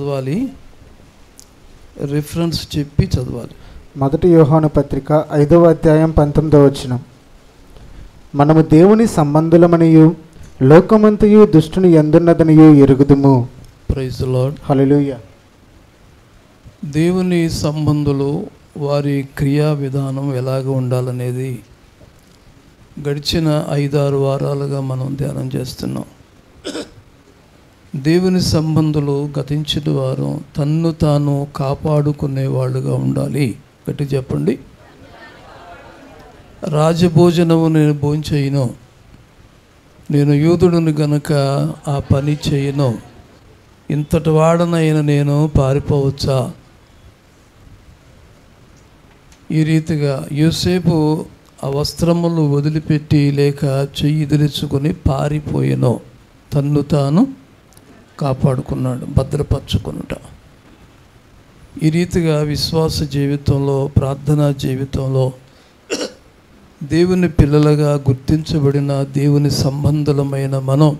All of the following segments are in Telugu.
చదవాలి రిఫరెన్స్ చెప్పి చదవాలి మొదటి యోహాను పత్రిక ఐదవ అధ్యాయం పంతొమ్మిదవ వచనం మనము దేవుని సంబంధులమనియు లోకమంతయు దుష్టుని ఎందున్నదనియు ఎరుగుదుము ప్రైజ్ లాడ్ హల్లెలూయా దేవుని సంబంధులు వారి క్రియా విధానం ఎలాగ ఉండాలనేది గడిచిన ఐదారు వారాలుగా మనం ధ్యానం చేస్తున్నాం దేవుని సంబంధులు గతించిన వారు తన్ను తాను కాపాడుకునే వాళ్ళుగా ఉండాలి గట్టి చెప్పండి రాజభోజనము నేను భోంచేయను నేను యూదుడును గనుక ఆ పని చేయను ఇంతటి వాడనైన నేను పారిపోవచ్చా ఈ రీతిగా యూసేపు ఆ వస్త్రములు వదిలిపెట్టి లేక చెయ్యి ఇదిలించుకొని పారిపోయెను తన్ను తాను కాపాడుకున్నాడు భద్రపరచుకునుట ఈ రీతిగా విశ్వాస జీవితంలో ప్రార్థనా జీవితంలో దేవుని పిల్లలుగా గుర్తించబడిన దేవుని సంబంధులమైన మనం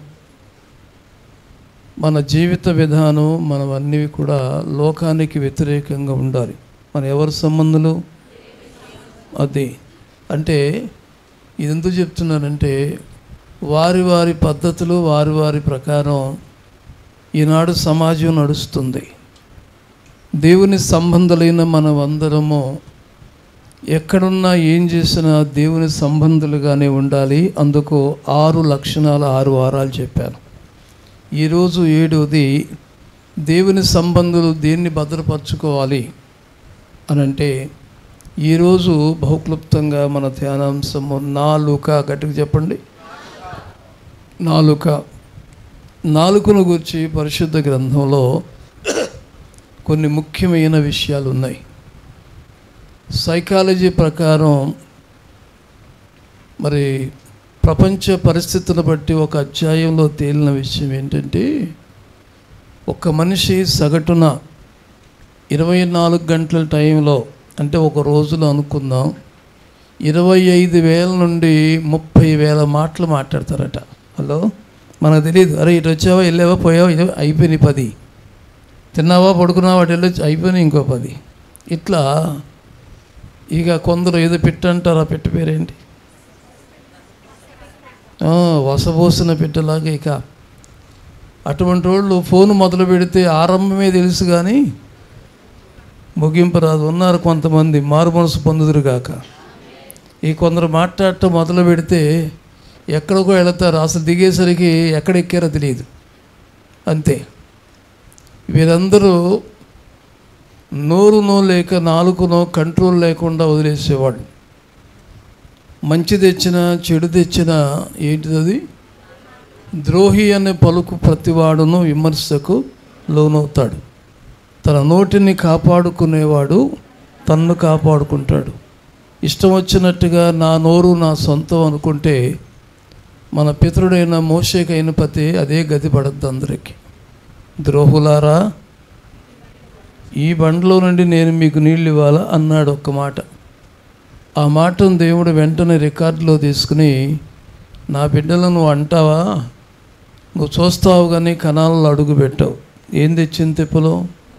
మన జీవిత విధానం మనం అన్నీ కూడా లోకానికి వ్యతిరేకంగా ఉండాలి మన ఎవరి సంబంధులు అది అంటే ఇది ఎందుకు చెప్తున్నానంటే వారి వారి పద్ధతులు వారి వారి ప్రకారం ఈనాడు సమాజం నడుస్తుంది దేవుని సంబంధులైన మనం అందరము ఎక్కడున్నా ఏం చేసినా దేవుని సంబంధులుగానే ఉండాలి అందుకు ఆరు లక్షణాలు ఆరు వారాలు చెప్పాను ఈరోజు ఏడవది దేవుని సంబంధులు దేన్ని భద్రపరచుకోవాలి అని అంటే ఈరోజు బహుక్లుప్తంగా మన ధ్యానాంశము నాలుక గట్టిగా చెప్పండి నాలుక నాలుకను గురించి పరిశుద్ధ గ్రంథంలో కొన్ని ముఖ్యమైన విషయాలు ఉన్నాయి సైకాలజీ ప్రకారం మరి ప్రపంచ పరిస్థితులను బట్టి ఒక అధ్యాయంలో తేలిన విషయం ఏంటంటే ఒక మనిషి సగటున ఇరవై నాలుగు గంటల టైంలో అంటే ఒక రోజులో అనుకుందాం ఇరవై ఐదు వేల నుండి ముప్పై వేల మాటలు మాట్లాడతారట హలో మనకు తెలియదు అరే ఇటు వచ్చావా వెళ్ళావా పోయావా ఇది అయిపోయినాయి పది తిన్నావా పడుకున్నావా అటు వెళ్ళొచ్చు అయిపోయినాయి ఇంకో పది ఇట్లా ఇక కొందరు ఏదో పెట్టంటారు ఆ పెట్ట పేరేంటి ఆ, వసబోసిన పెట్టలాగా ఇక అటువంటి వాళ్ళు ఫోన్ మొదలు పెడితే ఆరంభమే తెలుసు కానీ ముగింపు రాదు ఉన్నారు కొంతమంది మారు మనసు పొందుదురు గాక ఈ కొందరు మాట్లాడటం మొదలు పెడితే ఎక్కడికో వెళతారు అసలు దిగేసరికి ఎక్కడ ఎక్కారో తెలియదు అంతే వీరందరూ నోరునో లేక నాలుగునో కంట్రోల్ లేకుండా వదిలేసేవాడు మంచి తెచ్చినా చెడు తెచ్చినా ఏంటిది అది ద్రోహి అనే పలుకు ప్రతివాడును విమర్శకు లోనవుతాడు తన నోటిని కాపాడుకునేవాడు తన్ను కాపాడుకుంటాడు ఇష్టం వచ్చినట్టుగా నా నోరు నా సొంతం అనుకుంటే మన పితరుడైన మోషేకైన పతి అదే గతి పడద్దు అందరికీ ద్రోహులారా ఈ బండ్లో నుండి నేను మీకు నీళ్ళు ఇవ్వాలా అన్నాడు ఒక్క మాట ఆ మాటను దేవుడు వెంటనే రికార్డులో తీసుకుని నా బిడ్డలను నువ్వు అంటావా నువ్వు చూస్తావు కానీ కణాలలో అడుగు పెట్టావు ఏం తెచ్చింది తిప్పలో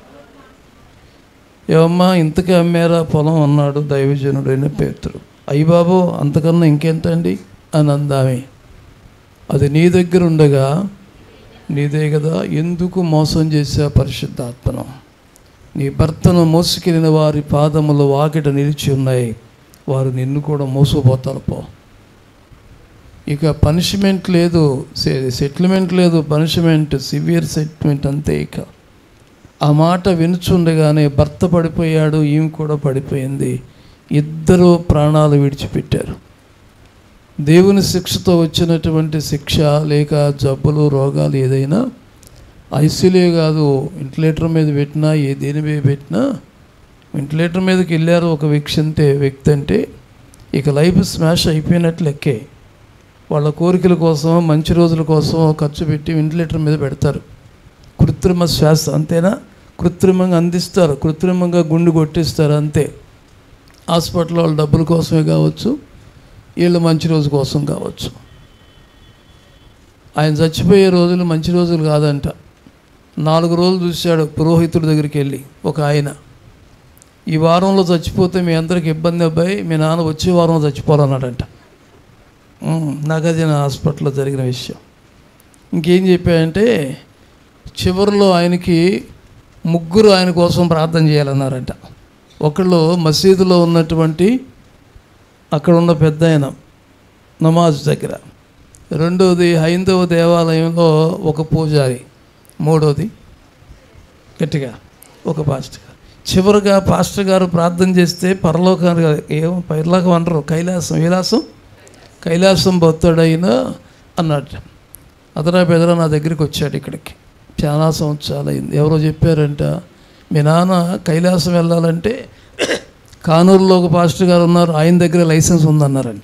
ఏమమ్మా ఇంతకే అమ్మారా పొలం అన్నాడు దైవజనుడైన పేతుడు అయ్యి బాబు అంతకన్నా ఇంకెంతండి అని అందామే అది నీ దగ్గర ఉండగా నీదే కదా ఎందుకు మోసం చేసా పరిశుద్ధాత్మను నీ భర్తను మోసుకెళ్ళిన వారి పాదములు వాకిట నిలిచి ఉన్నాయి వారు నిన్ను కూడా మోసపోతారు పో ఇక పనిష్మెంట్ లేదు సెటిల్మెంట్ లేదు పనిష్మెంట్ సివియర్ సెటిల్మెంట్ అంతే ఇక ఆ మాట వినుచుండగానే భర్త పడిపోయాడు ఈమె కూడా పడిపోయింది ఇద్దరు ప్రాణాలు విడిచిపెట్టారు దేవుని శిక్షతో వచ్చినటువంటి శిక్ష లేక జబ్బులు రోగాలు ఏదైనా ఐసీలే కాదు వెంటిలేటర్ మీద పెట్టినా ఏ దేని మీద పెట్టినా వెంటిలేటర్ మీదకి వెళ్ళారు ఒక వ్యక్తి అంటే వ్యక్తి అంటే ఇక లైఫ్ స్మాష్ అయిపోయినట్లు లెక్కే వాళ్ళ కోరికల కోసం మంచి రోజుల కోసం ఖర్చు పెట్టి వెంటిలేటర్ మీద పెడతారు కృత్రిమ శ్వాస అంతేనా కృత్రిమంగా అందిస్తారు కృత్రిమంగా గుండు కొట్టిస్తారు అంతే హాస్పిటల్ వాళ్ళ డబ్బుల కోసమే కావచ్చు వీళ్ళు మంచి రోజు కోసం కావచ్చు ఆయన చచ్చిపోయే రోజులు మంచి రోజులు కాదంట నాలుగు రోజులు చూశాడు పురోహితుడి దగ్గరికి వెళ్ళి ఒక ఆయన ఈ వారంలో చచ్చిపోతే మీ అందరికి ఇబ్బంది అబ్బాయి మీ నాన్న వచ్చే వారంలో చచ్చిపోవాలన్నాడంట ఉమ్, నాగార్జున హాస్పిటల్లో జరిగిన విషయం ఇంకేం చెప్పాడంటే చివరిలో ఆయనకి ముగ్గురు ఆయన కోసం ప్రార్థన చేయాలన్నారంట ఒకళ్ళు మసీదులో ఉన్నటువంటి అక్కడ ఉన్న పెద్ద ఆయన నమాజ్ దగ్గర రెండవది హైందవ దేవాలయంలో ఒక పూజారి మూడోది గట్టిగా ఒక పాస్టర్ గారు చివరిగా పాస్టర్ గారు ప్రార్థన చేస్తే పరలోకానికి ఏం పరలోకం అంటారు కైలాసం విలాసం కైలాసం భక్తుడైన అన్నట్టు అదరా బెదరా నా దగ్గరికి వచ్చాడు ఇక్కడికి చాలా సంవత్సరాలు అయింది ఎవరో చెప్పారంట మీ నాన్న కైలాసం వెళ్ళాలంటే కానూరులో ఒక పాస్టర్ గారు ఉన్నారు ఆయన దగ్గర లైసెన్స్ ఉందన్నారంట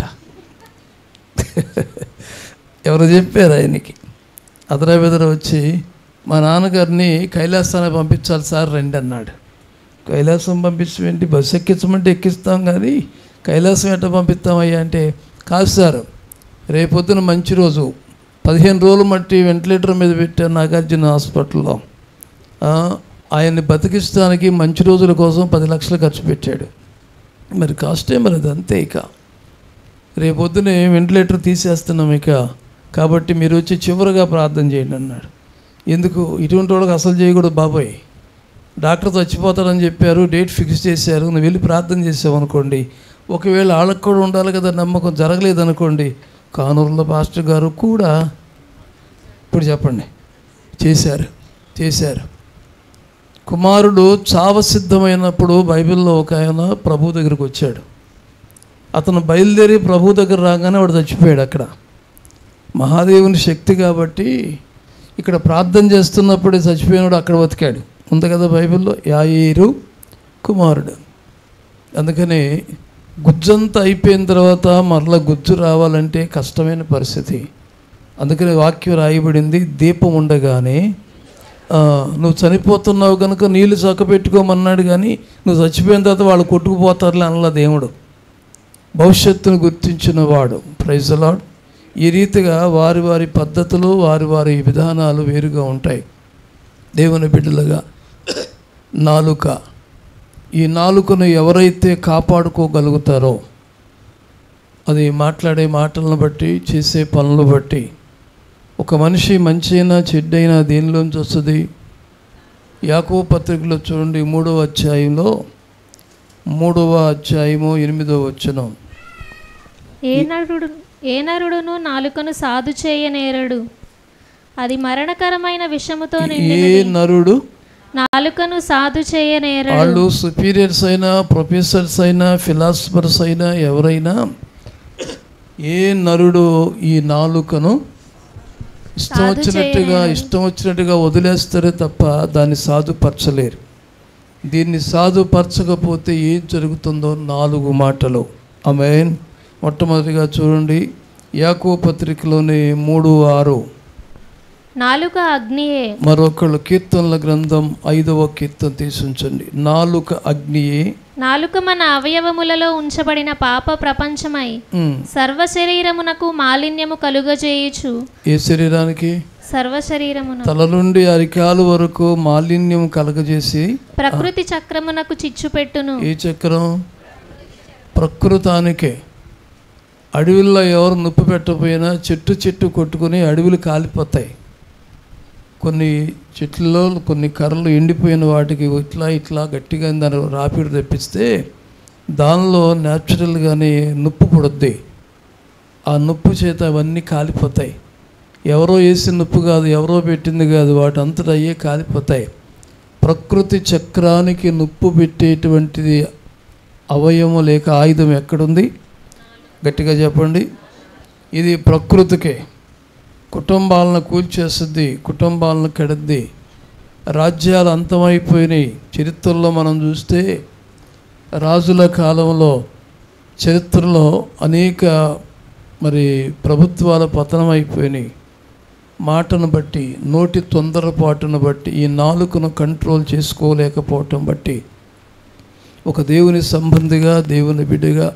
ఎవరు చెప్పారు ఆయనకి అదరా బెదర వచ్చి మా నాన్నగారిని కైలాసానికి పంపించాలి సార్ రండి అన్నాడు కైలాసం పంపించమేంటి బస్సు ఎక్కించమంటే ఎక్కిస్తాం కానీ కైలాసం ఎట్ట పంపిస్తామయ్యా అంటే కాదు సార్ రేపొద్దున మంచి రోజు పదిహేను రోజులు మట్టి వెంటిలేటర్ మీద పెట్టారు నాగార్జున హాస్పిటల్లో ఆ, ఆయన్ని బతికిస్తానికి మంచి రోజుల కోసం పది లక్షలు ఖర్చు పెట్టాడు మరి కాస్టే మరి అది అంతే ఇక రేపొద్దునే వెంటిలేటర్ తీసేస్తున్నాం ఇక కాబట్టి మీరు వచ్చి చివరిగా ప్రార్థన చేయండి అన్నాడు ఎందుకు ఇటువంటి వాళ్ళకి అసలు చేయకూడదు బాబాయ్ డాక్టర్ చచ్చిపోతారని చెప్పారు డేట్ ఫిక్స్ చేశారు నువ్వు వెళ్ళి ప్రార్థన చేసావు అనుకోండి ఒకవేళ వాళ్ళకి కూడా ఉండాలి కదా నమ్మకం జరగలేదు అనుకోండి కానూరులో పాస్టర్ గారు కూడా ఇప్పుడు చెప్పండి చేశారు చేశారు కుమారుడు చావసిద్ధమైనప్పుడు బైబిల్లో ఒక ఆయన ప్రభు దగ్గరికి వచ్చాడు అతను బయలుదేరి ప్రభు దగ్గర రాగానే వాడు చచ్చిపోయాడు అక్కడ మహాదేవుని శక్తి కాబట్టి ఇక్కడ ప్రార్థన చేస్తున్నప్పుడే చచ్చిపోయినాడు అక్కడ బతికాడు ఉంది కదా బైబిల్లో యాయేరు కుమారుడు అందుకని గుజ్జంతా అయిపోయిన తర్వాత మరలా గుజ్జు రావాలంటే కష్టమైన పరిస్థితి అందుకని వాక్యం రాయబడింది దీపం ఉండగానే ఆ, నువ్వు చనిపోతున్నావు కనుక నీళ్ళు చక్కబెట్టుకోమన్నాడు కానీ నువ్వు చచ్చిపోయిన తర్వాత వాళ్ళు కొట్టుకుపోతారులే అనలా దేవుడు భవిష్యత్తును గుర్తించిన వాడు ప్రైజ్ లాడ్ ఈ రీతిగా వారి వారి పద్ధతులు వారి వారి విధానాలు వేరుగా ఉంటాయి దేవుని బిడ్డలుగా నాలుక ఈ నాలుకను ఎవరైతే కాపాడుకోగలుగుతారో అది మాట్లాడే మాటలను బట్టి చేసే పనులను బట్టి ఒక మనిషి మంచి అయినా చెడ్డైనా దేనిలోంచి వస్తుంది యాకో పత్రికలో చూడండి మూడవ అధ్యాయంలో మూడవ అధ్యాయము ఎనిమిదవ వచనం ఏ నరుడు ఏ నరుడును నాలుకను సాధు చేయనేరడు అది మరణకరమైన విషముతో ఏ నిండినది నరుడు నాలుకను సాధు చేయనేరడు వాళ్ళు సుపీరియర్స్ అయినా ప్రొఫెసర్స్ అయినా ఫిలాసఫర్స్ అయినా ఎవరైనా ఏ నరుడు ఈ నాలుకను ఇష్టం సాధు వచ్చినట్టుగా చేయలేరు. ఇష్టం వచ్చినట్టుగా వదిలేస్తారే తప్ప దాన్ని సాధుపరచలేరు దీన్ని సాధుపరచకపోతే ఏం జరుగుతుందో నాలుగు మాటలు ఆమె మొట్టమొదటిగా చూడండి యాకో పత్రికలోని మూడు ఆరు నాలుక అగ్నియే మరొకళ్ళు కీర్తనల గ్రంథం ఐదవ కీర్తన తీసుంచండి నాలుక అగ్నియే నాలుక మన అవయవములలో ఉంచబడిన పాప ప్రపంచమై ఉమ్, సర్వ శరీరమునకు మాలిన్యము కలుగజేయుచు ఏ శరీరానికి సర్వ శరీరమున తల నుండి అరికాలు వరకు మాలిన్యం కలగజేసి ప్రకృతి చక్రమునకు చిచ్చు పెట్టును ఏ చక్రం ప్రకృతానికే అడవిల్లో ఎవరు నొప్పి పెట్టకపోయినా చెట్టు చెట్టు కొట్టుకొని అడవులు కాలిపోతాయి కొన్ని చెట్లలో కొన్ని కర్రలు ఎండిపోయిన వాటికి ఇట్లా ఇట్లా గట్టిగా దాన్ని రాపిడి తెప్పిస్తే దానిలో న్యాచురల్గానే నొప్పి పుడుద్ది ఆ నొప్పి చేత అవన్నీ కాలిపోతాయి ఎవరో వేసిన నొప్పు కాదు ఎవరో పెట్టింది కాదు వాటి అంతటా అయ్యే కాలిపోతాయి ప్రకృతి చక్రానికి నొప్పు పెట్టేటువంటిది అవయవం లేక ఆయుధం ఎక్కడుంది గట్టిగా చెప్పండి ఇది ప్రకృతికే కుటుంబాలను కూల్చేస్తుంది కుటుంబాలను కెడద్ది రాజ్యాలు అంతమైపోయినాయి చరిత్రలో మనం చూస్తే రాజుల కాలంలో చరిత్రలో అనేక మరి ప్రభుత్వాల పతనం అయిపోయినాయి మాటను బట్టి నోటి తొందరపాటును బట్టి ఈ నాలుకను కంట్రోల్ చేసుకోలేకపోవటం బట్టి ఒక దేవుని సంబంధిగా దేవుని బిడ్డగా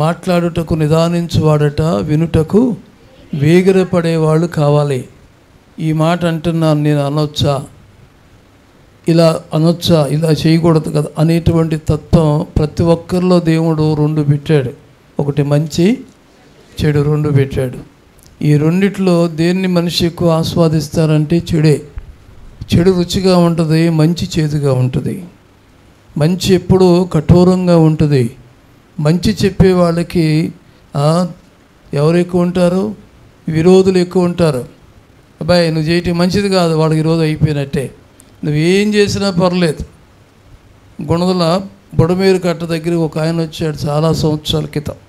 మాట్లాడుటకు నిదానించువాడట వినుటకు వేగిరపడేవాళ్ళు కావాలి ఈ మాట అంటున్నాను నేను అనొచ్చా ఇలా అనొచ్చా ఇలా చేయకూడదు కదా అనేటువంటి తత్వం ప్రతి ఒక్కరిలో దేవుడు రెండు పెట్టాడు ఒకటి మంచి చెడు రెండు పెట్టాడు ఈ రెండిట్లో దేన్ని మనిషి ఎక్కువ ఆస్వాదిస్తారంటే చెడే చెడు రుచిగా ఉంటుంది మంచి చేదుగా ఉంటుంది మంచి ఎప్పుడూ కఠోరంగా ఉంటుంది మంచి చెప్పే వాళ్ళకి ఆ, ఎవరు ఎక్కువ ఉంటారు విరోధులు ఎక్కువ ఉంటారు అబ్బాయి నువ్వు చేయటం మంచిది కాదు వాడికి ఈరోజు అయిపోయినట్టే నువ్వేం చేసినా పర్లేదు గుణదల బుడమేరు కట్ట దగ్గర ఒక ఆయన వచ్చాడు చాలా సంవత్సరాల క్రితం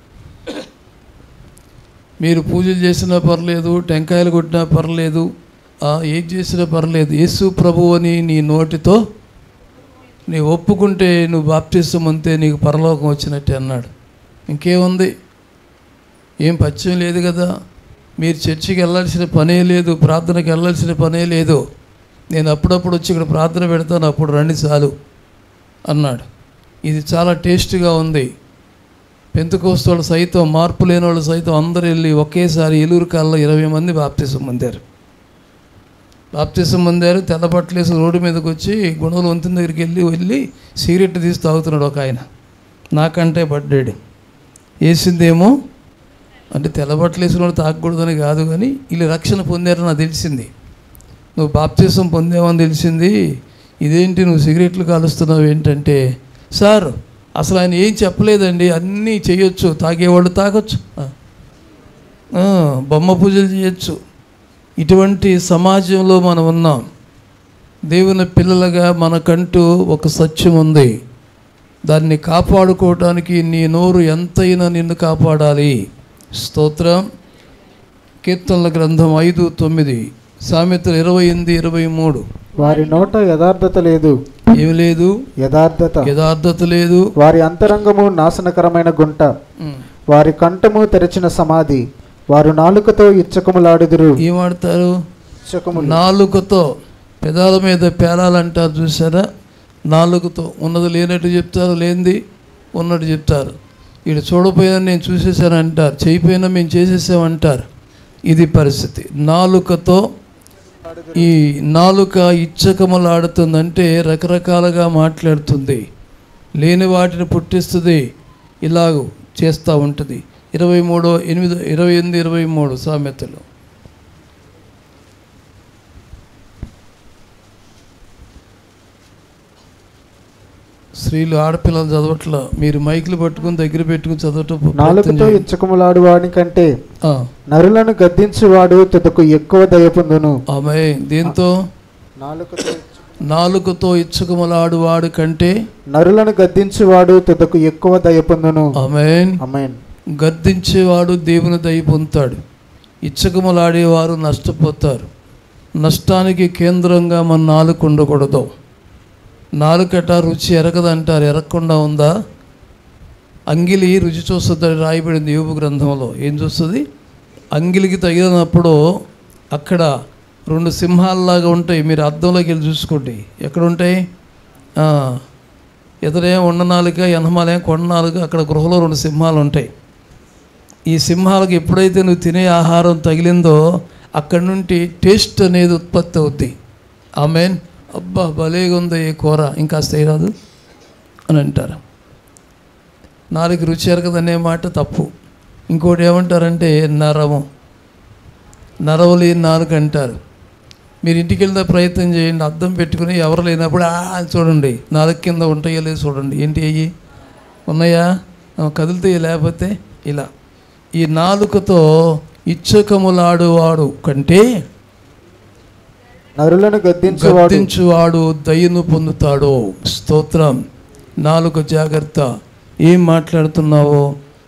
మీరు పూజలు చేసినా పర్లేదు టెంకాయలు కొట్టినా పర్లేదు ఆ, ఏం చేసినా పర్లేదు యేసు ప్రభు అని నీ నోటితో నీ ఒప్పుకుంటే నువ్వు బాప్తిస్తం అంతే నీకు పరలోకం వచ్చినట్టే అన్నాడు ఇంకేముంది ఏం పచ్చం లేదు కదా మీరు చర్చికి వెళ్ళాల్సిన పనే లేదు ప్రార్థనకి వెళ్ళాల్సిన పనే లేదు నేను అప్పుడప్పుడు వచ్చి ఇక్కడ ప్రార్థన పెడతాను అప్పుడు రండి చాలు అన్నాడు ఇది చాలా టేస్ట్గా ఉంది పెంతకోస్తోళ్ళు సైతం మార్పు లేని వాళ్ళు సైతం అందరూ వెళ్ళి ఒకేసారి ఏలూరు కాల్లో ఇరవై మంది బాప్తిసం పొందారు బాప్తిసం పొందారు తెల్ల బట్టలేసి రోడ్డు మీదకి వచ్చి గుణదల వంతెన దగ్గరికి వెళ్ళి వెళ్ళి సిగరెట్ తీసి తాగుతున్నాడు ఒక ఆయన నాకంటే పడ్డాడు వేసిందేమో అంటే తెల్ల బట్టలు వేసిన వాడు తాగకూడదని కాదు కానీ వీళ్ళు రక్షణ పొందారని నాకు తెలిసింది నువ్వు బాప్తిసం పొందావని తెలిసింది ఇదేంటి నువ్వు సిగరెట్లు కాలుస్తున్నావు ఏంటంటే సార్ అసలు ఆయన ఏం చెప్పలేదండి అన్నీ చేయొచ్చు తాగేవాళ్ళు తాగొచ్చు ఆ. ఆ, బొమ్మ పూజలు చేయొచ్చు ఇటువంటి సమాజంలో మనం ఉన్నాం దేవుని పిల్లలుగా మనకంటూ ఒక సత్యం ఉంది దాన్ని కాపాడుకోవటానికి నీ నోరు ఎంతైనా నిన్ను కాపాడాలి స్తోత్రం కీర్తనల గ్రంథం ఐదు తొమ్మిది సామెతలు ఇరవై ఎనిమిది ఇరవై మూడు వారి నోట యథార్థత లేదు ఏమి లేదు యథార్థత యథార్థత లేదు వారి అంతరంగము నాశనకరమైన గుంట ఉమ్. వారి కంఠము తెరచిన సమాధి వారు నాలుకతో ఇచ్చకములాడుదురు ఏం వాడతారు ఇచ్చకములు నాలుకతో పెదాల మీద పేలాలంటారు చూసారా నాలుకతో ఉన్నది లేనట్టు చెప్తారు లేనిది ఉన్నట్టు చెప్తారు వీడు చూడపోయినా నేను చూసేసాను అంటారు చేయిపోయినా మేము చేసేసామంటారు ఇది పరిస్థితి నాలుకతో ఈ నాలుక ఇచ్చకములాడుతుందంటే రకరకాలుగా మాట్లాడుతుంది లేని వాటిని పుట్టిస్తుంది ఇలాగ చేస్తూ ఉంటుంది ఇరవై మూడో ఎనిమిది ఇరవై ఎనిమిది ఇరవై మూడు సామెతలు స్త్రీలు ఆడపిల్లలు చదవట్లా మీరు మైకులు పట్టుకుని దగ్గర పెట్టుకుని చదవటం ప్రయత్నం నాలుకతో చేయండి. ఇచ్చకములాడు వాడి కంటే ఆ, నరులను గద్దించువాడు తుదకు ఎక్కువ దయ పొందును ఆమె దీంతో నాలుకతో నాలుకతో ఇచ్చుకములాడు వాడు కంటే నరులను గద్దించువాడు తుదకు ఎక్కువ దయ పొందును ఆమెన్ అమెన్ గద్దించేవాడు దేవుని దయ పొందుతాడు ఇచ్చకములాడేవారు నష్టపోతారు నష్టానికి కేంద్రంగా మన నాలుక ఉండకూడదు నాలుకట రుచి ఎరగదంటారు ఎరగకుండా ఉందా అంగిలి రుచి చూస్తుంది రాయబడింది యోగు గ్రంథంలో ఏం చూస్తుంది అంగిలికి తగిలినప్పుడు అక్కడ రెండు సింహాల్లాగా ఉంటాయి మీరు అద్దంలోకి వెళ్ళి చూసుకోండి ఎక్కడ ఉంటాయి ఆ, ఎదురేం ఉన్న నాలుక ఎనమాలేం కొండ నాలుక అక్కడ గృహలో రెండు సింహాలు ఉంటాయి ఈ సింహాలకు ఎప్పుడైతే నువ్వు తినే ఆహారం తగిలిందో అక్కడి నుండి టేస్ట్ అనేది ఉత్పత్తి అవుద్ది ఆమెన్ అబ్బా భలేగా ఉంది ఈ కూర ఇంకా రాదు అని అంటారు నాలుగు రుచి ఎరగదనే మాట తప్పు ఇంకోటి ఏమంటారంటే నరము నరవు లేని నాలుగు అంటారు మీరు ఇంటికి వెళ్తే ప్రయత్నం చేయండి అద్దం పెట్టుకుని ఎవరు లేనప్పుడు ఆ అని చూడండి నాలుగు కింద ఉంటాయో లేదు చూడండి ఏంటి అయ్యి ఉన్నాయా ఆ, కదులుతాయి లేకపోతే ఇలా ఈ నాలుకతో ఇచ్చకములాడువాడు కంటే నరులను గద్దించువాడు గద్దించువాడు దయను పొందుతాడు స్తోత్రం నాలుక జాగ్రత్త ఏం మాట్లాడుతున్నావో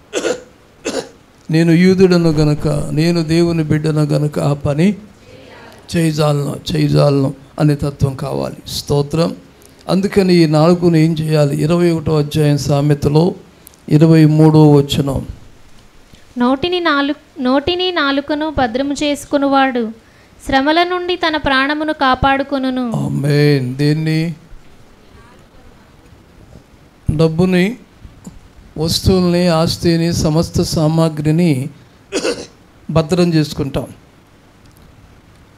నేను యూదుడను గనుక నేను దేవుని బిడ్డను గనుక ఆ పని చేయజాలను చేయజాలను అనే తత్వం కావాలి స్తోత్రం అందుకని ఈ నాలుగును ఏం చేయాలి ఇరవై ఒకటో అధ్యాయం సామెతలో ఇరవై మూడో వచనం నోటిని నాలు నోటిని నాలుకను భద్రము చేసుకునివాడు శ్రమల నుండి తన ప్రాణమును కాపాడుకొనును ఆమేన్ దేన్ని డబ్బుని వస్తువుల్ని ఆస్తిని సమస్త సామాగ్రిని భద్రం చేసుకుంటాం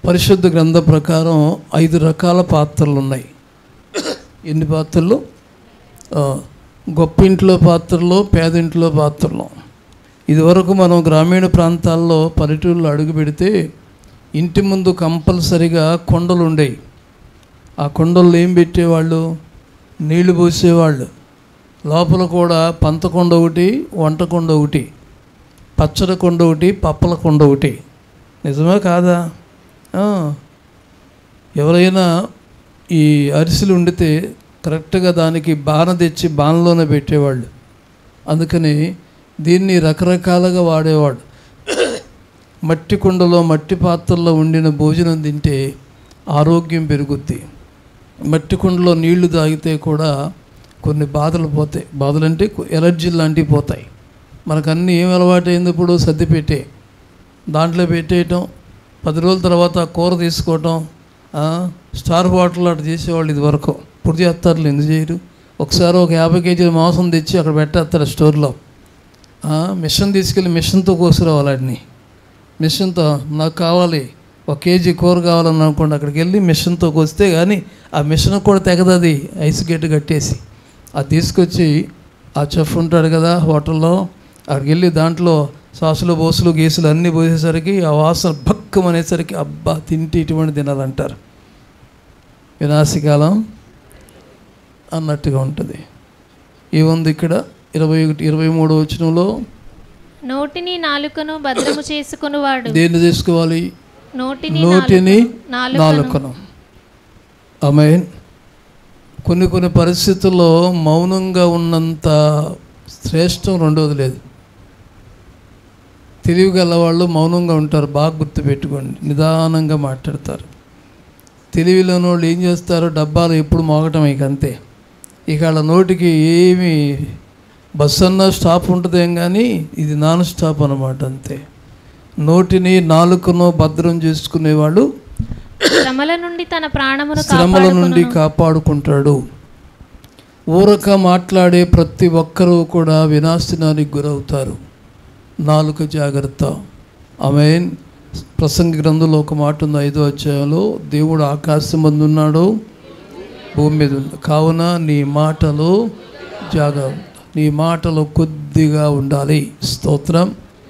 పరిశుద్ధ గ్రంథ ప్రకారం ఐదు రకాల పాత్రలు ఉన్నాయి ఎన్ని పాత్రలు ఆ, గొప్ప ఇంట్లో పాత్రలు పేదింట్లో పాత్రలు ఇదివరకు మనం గ్రామీణ ప్రాంతాల్లో పల్లెటూరులో అడుగు పెడితే ఇంటి ముందు కంపల్సరిగా కొండలు ఉండేవి ఆ కొండల్లో ఏం పెట్టేవాళ్ళు నీళ్లు పోసేవాళ్ళు లోపల కూడా పంత కొండ ఒకటి వంట కొండ ఒకటి పచ్చడి కొండ ఒకటి పప్పల కొండ ఒకటి నిజమే కాదా ఆ. ఎవరైనా ఈ అరిసెలు వండితే కరెక్ట్గా దానికి బాణ తెచ్చి బాణలోనే పెట్టేవాళ్ళు అందుకని దీన్ని రకరకాలుగా వాడేవాడు మట్టి కుండలో మట్టి పాత్రలో వండిన భోజనం తింటే ఆరోగ్యం పెరుగుద్ది మట్టి కుండలో నీళ్లు తాగితే కూడా కొన్ని బాధలు పోతాయి బాధలు అంటే ఎలర్జీ లాంటివి పోతాయి మనకు అన్నీ ఏం అలవాటైంది ఇప్పుడు సర్ది పెట్టే దాంట్లో పెట్టేయటం పది రోజుల తర్వాత ఆ కూర తీసుకోవటం ఆ, స్టార్ బాటిల్ అటు చేసేవాళ్ళు ఇది వరకు ఇప్పుడు చేస్తారు ఎందుకు చేయరు ఒకసారి ఒక యాభై కేజీల మాంసం తెచ్చి అక్కడ పెట్టేస్తారు స్టోర్లో ఆ, మిషన్ తీసుకెళ్ళి మిషన్తో కోసుకురావాలి వాటిని మిషన్తో నాకు కావాలి ఒక కేజీ కూర కావాలని అనుకోండి అక్కడికి వెళ్ళి మిషన్తో కోస్తే కానీ ఆ మిషన్ కూడా తెగదది ఐస్ గేట్ కట్టేసి అది తీసుకొచ్చి ఆ చెఫ్ ఉంటాడు కదా హోటల్లో అక్కడికి వెళ్ళి దాంట్లో సాసులు బోసులు గీసులు అన్నీ పోసేసరికి ఆ వాసన భక్కం అనేసరికి అబ్బా తింటే ఇటువంటి తినాలంటారు వినాశకాలం అన్నట్టుగా ఉంటుంది ఏముంది ఇక్కడ ఇరవై ఒకటి ఇరవై మూడు వచనంలో నోటిని నాలుకను భద్రము చేసుకునివాడు దేన్ని తీసుకోవాలి నోటిని నోటిని నాలుకను నాలుకను ఆమె కొన్ని కొన్ని పరిస్థితుల్లో మౌనంగా ఉన్నంత శ్రేష్టం రెండోది లేదు తెలివి గల వాళ్ళు మౌనంగా ఉంటారు బాగా గుర్తుపెట్టుకోండి నిదానంగా మాట్లాడతారు తెలివిలోని వాళ్ళు ఏం చేస్తారు డబ్బాలు ఎప్పుడు మోగటం ఇక అంతే ఇక వాళ్ళ నోటికి ఏమి బస్సు అన్న స్టాప్ ఉంటుందేం కానీ ఇది నాన్ స్టాప్ అనమాట అంతే నోటిని నాలుకను భద్రం చేసుకునేవాళ్ళు శ్రమల నుండి తన ప్రాణమును శ్రమల నుండి కాపాడుకొనును. కాపాడుకుంటాడు ఊరక మాట్లాడే ప్రతి ఒక్కరూ కూడా వినాశనానికి గురవుతారు నాలుక జాగ్రత్త ఆమె ప్రసంగ గ్రంథంలో ఒక మాట ఉంది ఐదో అధ్యాయంలో దేవుడు ఆకాశం మందు ఉన్నాడు భూమి మీద ఉంది కావున నీ మాటలు జాగ్రత్త నీ మాటలు కొద్దిగా ఉండాలి స్తోత్రం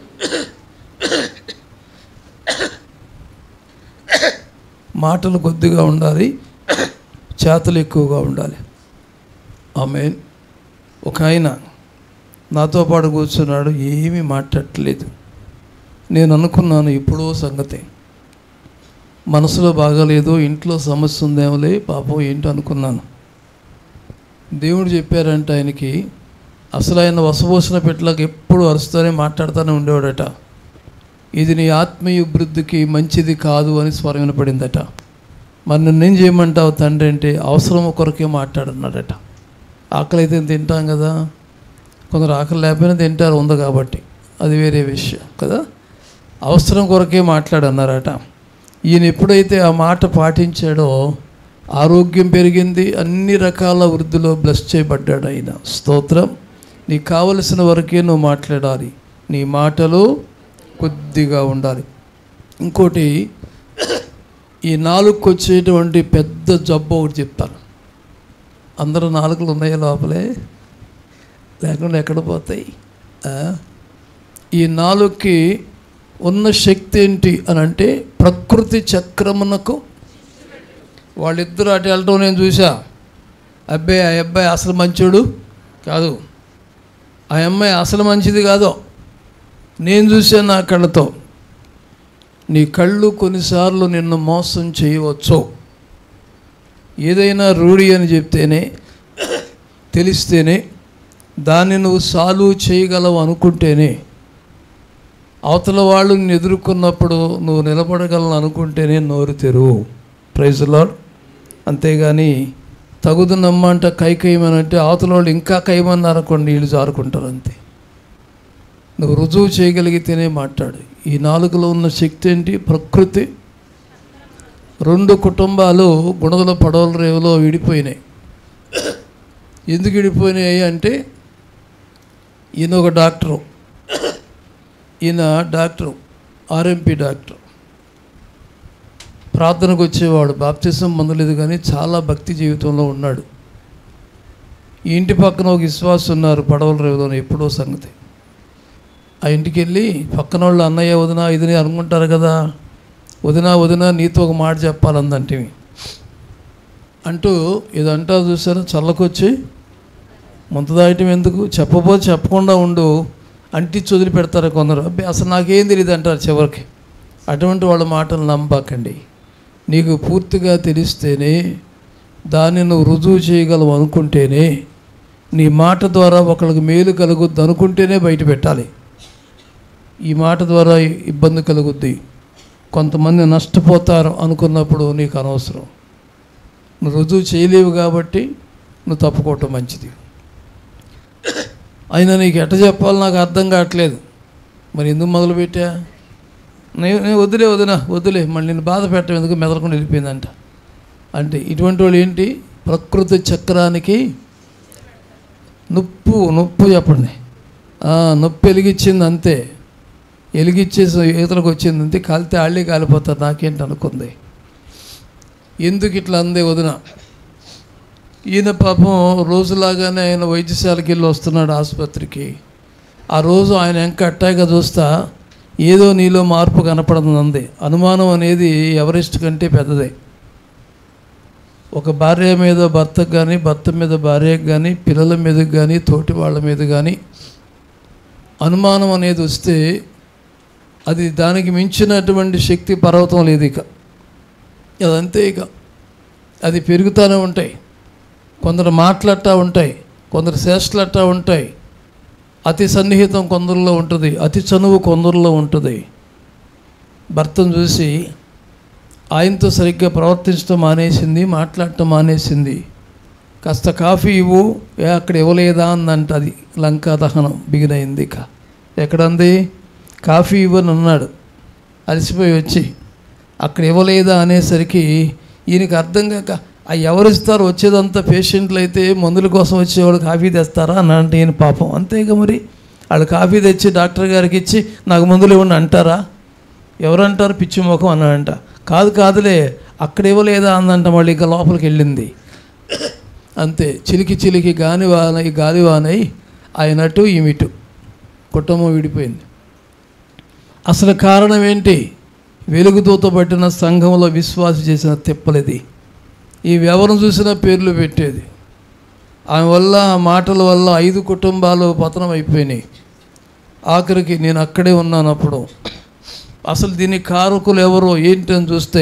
మాటలు కొద్దిగా ఉండాలి చేతలు ఎక్కువగా ఉండాలి ఆమె ఒక ఆయన నాతో పాటు కూర్చున్నాడు ఏమీ మాట్లాడట్లేదు నేను అనుకున్నాను ఎప్పుడో సంగతి మనసులో బాగాలేదు ఇంట్లో సమస్య ఉందేమోలే పాపం ఏంటో అనుకున్నాను దేవుడు చెప్పారంట ఆయనకి అసలు ఆయన వసపోసిన పెట్టలకు ఎప్పుడు అరుస్తూనే మాట్లాడుతూనే ఉండేవాడట ఇది నీ ఆత్మీయ వృద్ధికి మంచిది కాదు అని స్వరం వినపడిందట మరి నన్నేం చేయమంటావు తండ్రి అంటే అవసరం కొరకే మాట్లాడున్నాడట ఆకలి అయితే తింటాం కదా కొందరు ఆకలి లేకపోయినా తింటారు ఉంది కాబట్టి అది వేరే విషయం కదా అవసరం కొరకే మాట్లాడన్నారట ఈయన ఎప్పుడైతే ఆ మాట పాటించాడో ఆరోగ్యం పెరిగింది అన్ని రకాల వృద్ధిలో బ్లెస్ చేయబడ్డాడు ఆయన స్తోత్రం నీకు కావలసిన వరకే నువ్వు మాట్లాడాలి నీ మాటలు కొద్దిగా ఉండాలి ఇంకోటి ఈ నాలుగుకి వచ్చేటువంటి పెద్ద జబ్బు ఒకటి చెప్తాను అందరూ నాలుగులు ఉన్నాయా లోపలే లేకుండా ఎక్కడ పోతాయి ఆ? ఈ నాలుగుకి ఉన్న శక్తి ఏంటి అని అంటే ప్రకృతి చక్రమునకు వాళ్ళిద్దరూ అటు వెళ్ళటం నేను చూసా అబ్బాయి ఆ అబ్బాయి అసలు మంచోడు కాదు ఆ అమ్మాయి అసలు మంచిది కాదు నేను చూశాను నా కళ్ళతో నీ కళ్ళు కొన్నిసార్లు నిన్ను మోసం చేయవచ్చు ఏదైనా రూఢి అని చెప్తేనే తెలిస్తేనే దాన్ని నువ్వు సాల్వ్ చేయగలవు అనుకుంటేనే అవతల వాళ్ళు నిన్ను ఎదుర్కొన్నప్పుడు నువ్వు నిలబడగలను అనుకుంటేనే నోరు తెరువు ప్రైజ్ లాడ్ అంతేగాని తగుదు నమ్మంట కైకయమనంటే అవతల వాళ్ళు ఇంకా కైమన్నారు అనుకోండి నీళ్ళు జారుకుంటారు అంతే నువ్వు రుజువు చేయగలిగితేనే మాట్లాడు ఈ నాలుగులో ఉన్న శక్తి ఏంటి ప్రకృతి రెండు కుటుంబాలు గుణదల పడవల రేవులో విడిపోయినాయి ఎందుకు విడిపోయినాయి అంటే ఈయన ఒక డాక్టరు ఈయన డాక్టరు ఆర్ఎంపీ డాక్టర్ ప్రార్థనకు వచ్చేవాడు బాప్తిసం పొందలేదు కానీ చాలా భక్తి జీవితంలో ఉన్నాడు ఈ ఇంటి పక్కన ఒక విశ్వాసం ఉన్నారు పడవల రేవులోనే ఎప్పుడో సంగతి ఆ ఇంటికి వెళ్ళి పక్కన వాళ్ళు అన్నయ్య వదిన ఇదని అనుకుంటారు కదా వదిన వదిన నీతో ఒక మాట చెప్పాలందంటివి అంటూ ఇది అంటారు చూసారు చల్లకొచ్చి ముంత దాయటం ఎందుకు చెప్పబోతే చెప్పకుండా ఉండు అంటించి వదిలి పెడతారు కొందరు అబ్బే అసలు నాకేం తెలియదు అంటారు చివరికి అటువంటి వాళ్ళ మాటలు నమ్మకండి నీకు పూర్తిగా తెలిస్తేనే దాన్ని నువ్వు రుజువు చేయగలవు అనుకుంటేనే నీ మాట ద్వారా ఒకరికి మేలు కలుగుద్ది అనుకుంటేనే బయట పెట్టాలి ఈ మాట ద్వారా ఇబ్బంది కలుగుద్ది కొంతమంది నష్టపోతారు అనుకున్నప్పుడు నీకు అనవసరం నువ్వు రుజువు చేయలేవు కాబట్టి నువ్వు తప్పుకోవటం మంచిది అయినా నీకు ఎట్ట చెప్పాలో నాకు అర్థం కావట్లేదు మరి ఎందుకు మొదలుపెట్టా నేను నేను వదిలే వదినా వదిలే మళ్ళీ నేను బాధ పెట్టడం ఎందుకు మెదలకుండా వెళ్ళిపోయిందంట అంటే ఇటువంటి వాళ్ళు ఏంటి ప్రకృతి చక్రానికి నొప్పు నొప్పు చెప్పండి ఆ, నొప్పి వెలిగించింది అంతే వెలిగించేసి ఈతలకు వచ్చింది అంతే కాలితే ఆళ్ళే కాలిపోతారు నాకేంటి అనుకుంది ఎందుకు ఇట్లా అందే వదిన ఈయన పాపం రోజులాగానే ఆయన వైద్యశాలకి వెళ్ళి వస్తున్నాడు ఆసుపత్రికి ఆ రోజు ఆయన ఇంకా అట్టాగా చూస్తా ఏదో నీలో మార్పు కనపడుతుంది అనుమానం అనేది ఎవరెస్ట్ కంటే పెద్దదే ఒక భార్య మీద భర్తకు కానీ భర్త మీద భార్యకు కానీ పిల్లల మీద కానీ తోటి వాళ్ళ మీద కానీ అనుమానం అనేది వస్తే అది దానికి మించినటువంటి శక్తి పర్వతం లేదు ఇక అదంతే ఇక అది పెరుగుతూనే ఉంటాయి కొందరు మాట్లాడటా ఉంటాయి కొందరు చేష్టలట్టా ఉంటాయి అతి సన్నిహితం కొందరిలో ఉంటుంది అతి చనువు కొందరిలో ఉంటుంది భర్తను చూసి ఆయనతో సరిగ్గా ప్రవర్తించడం మానేసింది మాట్లాడటం మానేసింది కాస్త కాఫీ ఇవ్వు ఏ అక్కడ ఇవ్వలేదా అందంట అది లంకా దహనం బిగిన్ అయింది ఇక ఎక్కడంది కాఫీ ఇవ్వని అన్నాడు అలసిపోయి వచ్చి అక్కడ ఇవ్వలేదా అనేసరికి ఈయనకి అర్థం కాక ఆ ఎవరిస్తారు వచ్చేదంతా పేషెంట్లు అయితే మందుల కోసం వచ్చేవాళ్ళు కాఫీ తెస్తారా అని అంటే ఈయన పాపం అంతేగా మరి వాళ్ళు కాఫీ తెచ్చి డాక్టర్ గారికి ఇచ్చి నాకు మందులు ఇవ్వండి అంటారా ఎవరంటారు పిచ్చి ముఖం అన్నాడంట కాదు కాదులే అక్కడ ఇవ్వలేదా అందంట మళ్ళీ ఇక లోపలికి వెళ్ళింది అంతే చిలికి చిలికి గానివానై గాలివానై ఆయనటు ఈమిటు కుటుంబం విడిపోయింది అసలు కారణం ఏంటి వెలుగుదూత పట్టిన సంఘంలో విశ్వాసం చేసిన తిప్పలేది ఈ ఎవరిని చూసినా పేర్లు పెట్టేది ఆమె వల్ల ఆ మాటల వల్ల ఐదు కుటుంబాలు పతనం అయిపోయినాయి ఆఖరికి నేను అక్కడే ఉన్నాను అప్పుడు అసలు దీనికి కారకులు ఎవరో ఏంటి అని చూస్తే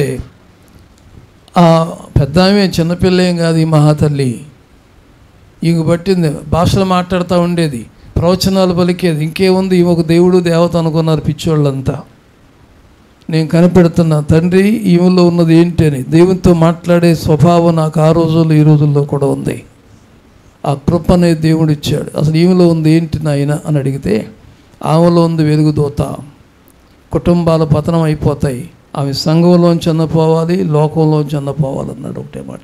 ఆ పెద్ద ఆమె చిన్నపిల్ల ఏం కాదు ఈ మహాతల్లి ఈమె పట్టింది భాషలు మాట్లాడుతూ ఉండేది ప్రవచనాలు పలికేది ఇంకేముంది ఈమె ఒక దేవుడు దేవత అనుకున్నారు పిచ్చోళ్ళంతా నేను కనిపెడుతున్నా తండ్రి ఈమెలో ఉన్నది ఏంటి అని దేవునితో మాట్లాడే స్వభావం నాకు ఆ రోజుల్లో ఈ రోజుల్లో కూడా ఉంది ఆ కృప అనే దేవుడు ఇచ్చాడు అసలు ఈమెలో ఉంది ఏంటి నాయన అని అడిగితే ఆమెలో ఉంది వెలుగుదోత కుటుంబాల పతనం అయిపోతాయి ఆమె సంఘంలోంచి అన్నపోవాలి లోకంలోంచి అన్నపోవాలి అన్నాడు ఒకటే మాట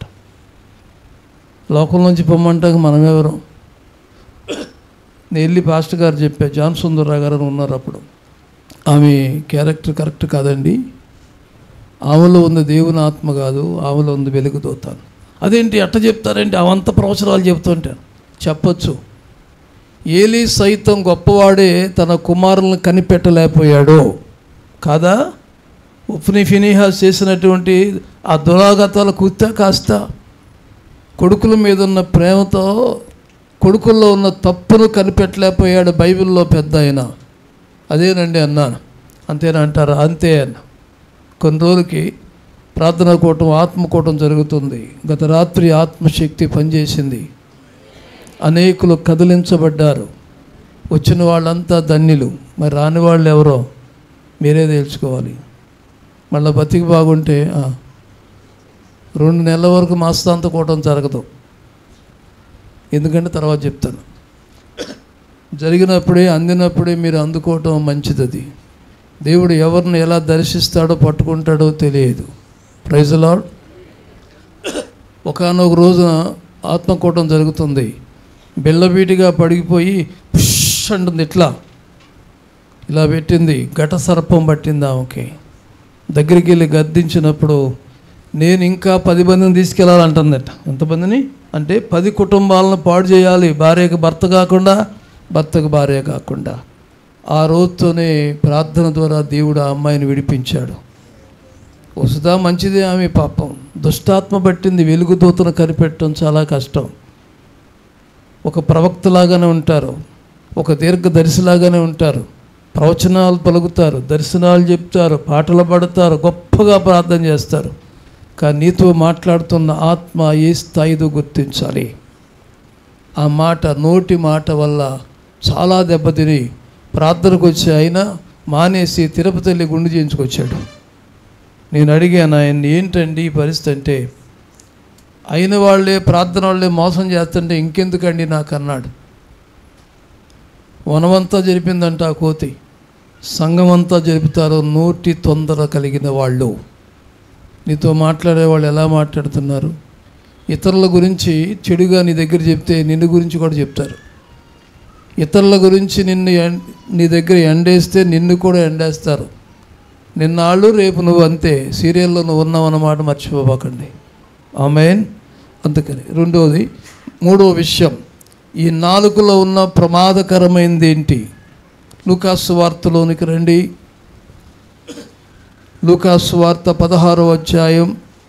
లోకంలోంచి పొమ్మంటాక మనమెవరం నేను వెళ్ళి పాస్టర్ గారు చెప్పా జాన్ సుందర్రావు గారు అని ఉన్నారు అప్పుడు ఆమె క్యారెక్టర్ కరెక్ట్ కాదండి ఆమెలో ఉంది దేవుని ఆత్మ కాదు ఆమెలో ఉంది వెలుగుదోతాను అదేంటి ఎట్ట చెప్తారేంటి అవంత ప్రవచనాలు చెప్తుంటాను చెప్పొచ్చు ఏలీ సైతం గొప్పవాడే తన కుమారులను కనిపెట్టలేకపోయాడు కాదా ఉప్ని ఫినిహాస్ చేసినటువంటి ఆ దురాగతాల కుత్త కాస్త కొడుకుల మీద ఉన్న ప్రేమతో కొడుకుల్లో ఉన్న తప్పును కనిపెట్టలేకపోయాడు బైబిల్లో పెద్ద ఆయన అదేనండి అన్నాను అంతేనా అంటారా అంతే అన్న కొన్ని రోజులకి ప్రార్థనా కూటం ఆత్మకూటం జరుగుతుంది గత రాత్రి ఆత్మశక్తి పనిచేసింది అనేకులు కదిలించబడ్డారు వచ్చిన వాళ్ళంతా ధన్యులు మరి రాని వాళ్ళు ఎవరో మీరే తెలుసుకోవాలి మళ్ళీ బతికి బాగుంటే ఆ, రెండు నెలల వరకు మాస్తాంత కూటం జరగదు ఎందుకంటే తర్వాత చెప్తాను జరిగినప్పుడే అందినప్పుడే మీరు అందుకోవటం మంచిది అది దేవుడు ఎవరిని ఎలా దర్శిస్తాడో పట్టుకుంటాడో తెలియదు ప్రైజ్ లాడ్ ఒకనొక రోజున ఆత్మకూటం జరుగుతుంది బిల్లబీటిగా పడిగిపోయి పుష్ అంటుంది ఇట్లా ఇలా పెట్టింది ఘట సర్పం పట్టింది ఆమెకి దగ్గరికి వెళ్ళి గద్దించినప్పుడు నేను ఇంకా పది మందిని తీసుకెళ్ళాలంటుందట ఎంతమందిని అంటే పది కుటుంబాలను పాడు చేయాలి భార్యకు భర్త కాకుండా భర్తకు భార్య కాకుండా ఆ రోజుతోనే ప్రార్థన ద్వారా దేవుడు ఆ అమ్మాయిని విడిపించాడు వసుదా మంచిదే ఆమె పాపం దుష్టాత్మ పట్టింది వెలుగు దూతను కనిపెట్టడం చాలా కష్టం ఒక ప్రవక్తలాగానే ఉంటారు ఒక దీర్ఘదర్శిలాగానే ఉంటారు ప్రవచనాలు పలుకుతారు దర్శనాలు చెప్తారు పాటలు పాడతారు గొప్పగా ప్రార్థన చేస్తారు కానీ నీతో మాట్లాడుతున్న ఆత్మ ఏ స్థాయిదో గుర్తించాలి ఆ మాట నోటి మాట వల్ల చాలా దెబ్బతిని ప్రార్థనకు వచ్చి ఆయన మానేసి తిరుపతి వెళ్ళి గుండు చేయించుకొచ్చాడు నేను అడిగాను ఆయన్ని ఏంటండి ఈ పరిస్థితి అంటే అయిన వాళ్ళే ప్రార్థన వాళ్ళే మోసం చేస్తుంటే ఇంకెందుకండి నాకు అన్నాడు వనమంతా జరిపిందంట ఆ కోతి సంఘమంతా జరుపుతారు నోటి తొందర కలిగిన వాళ్ళు నీతో మాట్లాడే వాళ్ళు ఎలా మాట్లాడుతున్నారు ఇతరుల గురించి చెడుగా నీ దగ్గర చెప్తే నిన్ను గురించి కూడా చెప్తారు ఇతరుల గురించి నిన్ను ఎం- నీ దగ్గర ఎండేస్తే నిన్ను కూడా ఎండేస్తారు నిన్నాళ్ళు రేపు నువ్వు అంతే సీరియల్లో నువ్వు ఉన్నావు అన్నమాట మర్చిపోబాకండి ఆమెన్ అందుకని రెండవది మూడవ విషయం ఈ నాలుగులో ఉన్న ప్రమాదకరమైనది ఏంటి లూకాసు వార్తలోనికి రండి లూకాసు వార్త పదహారో అధ్యాయం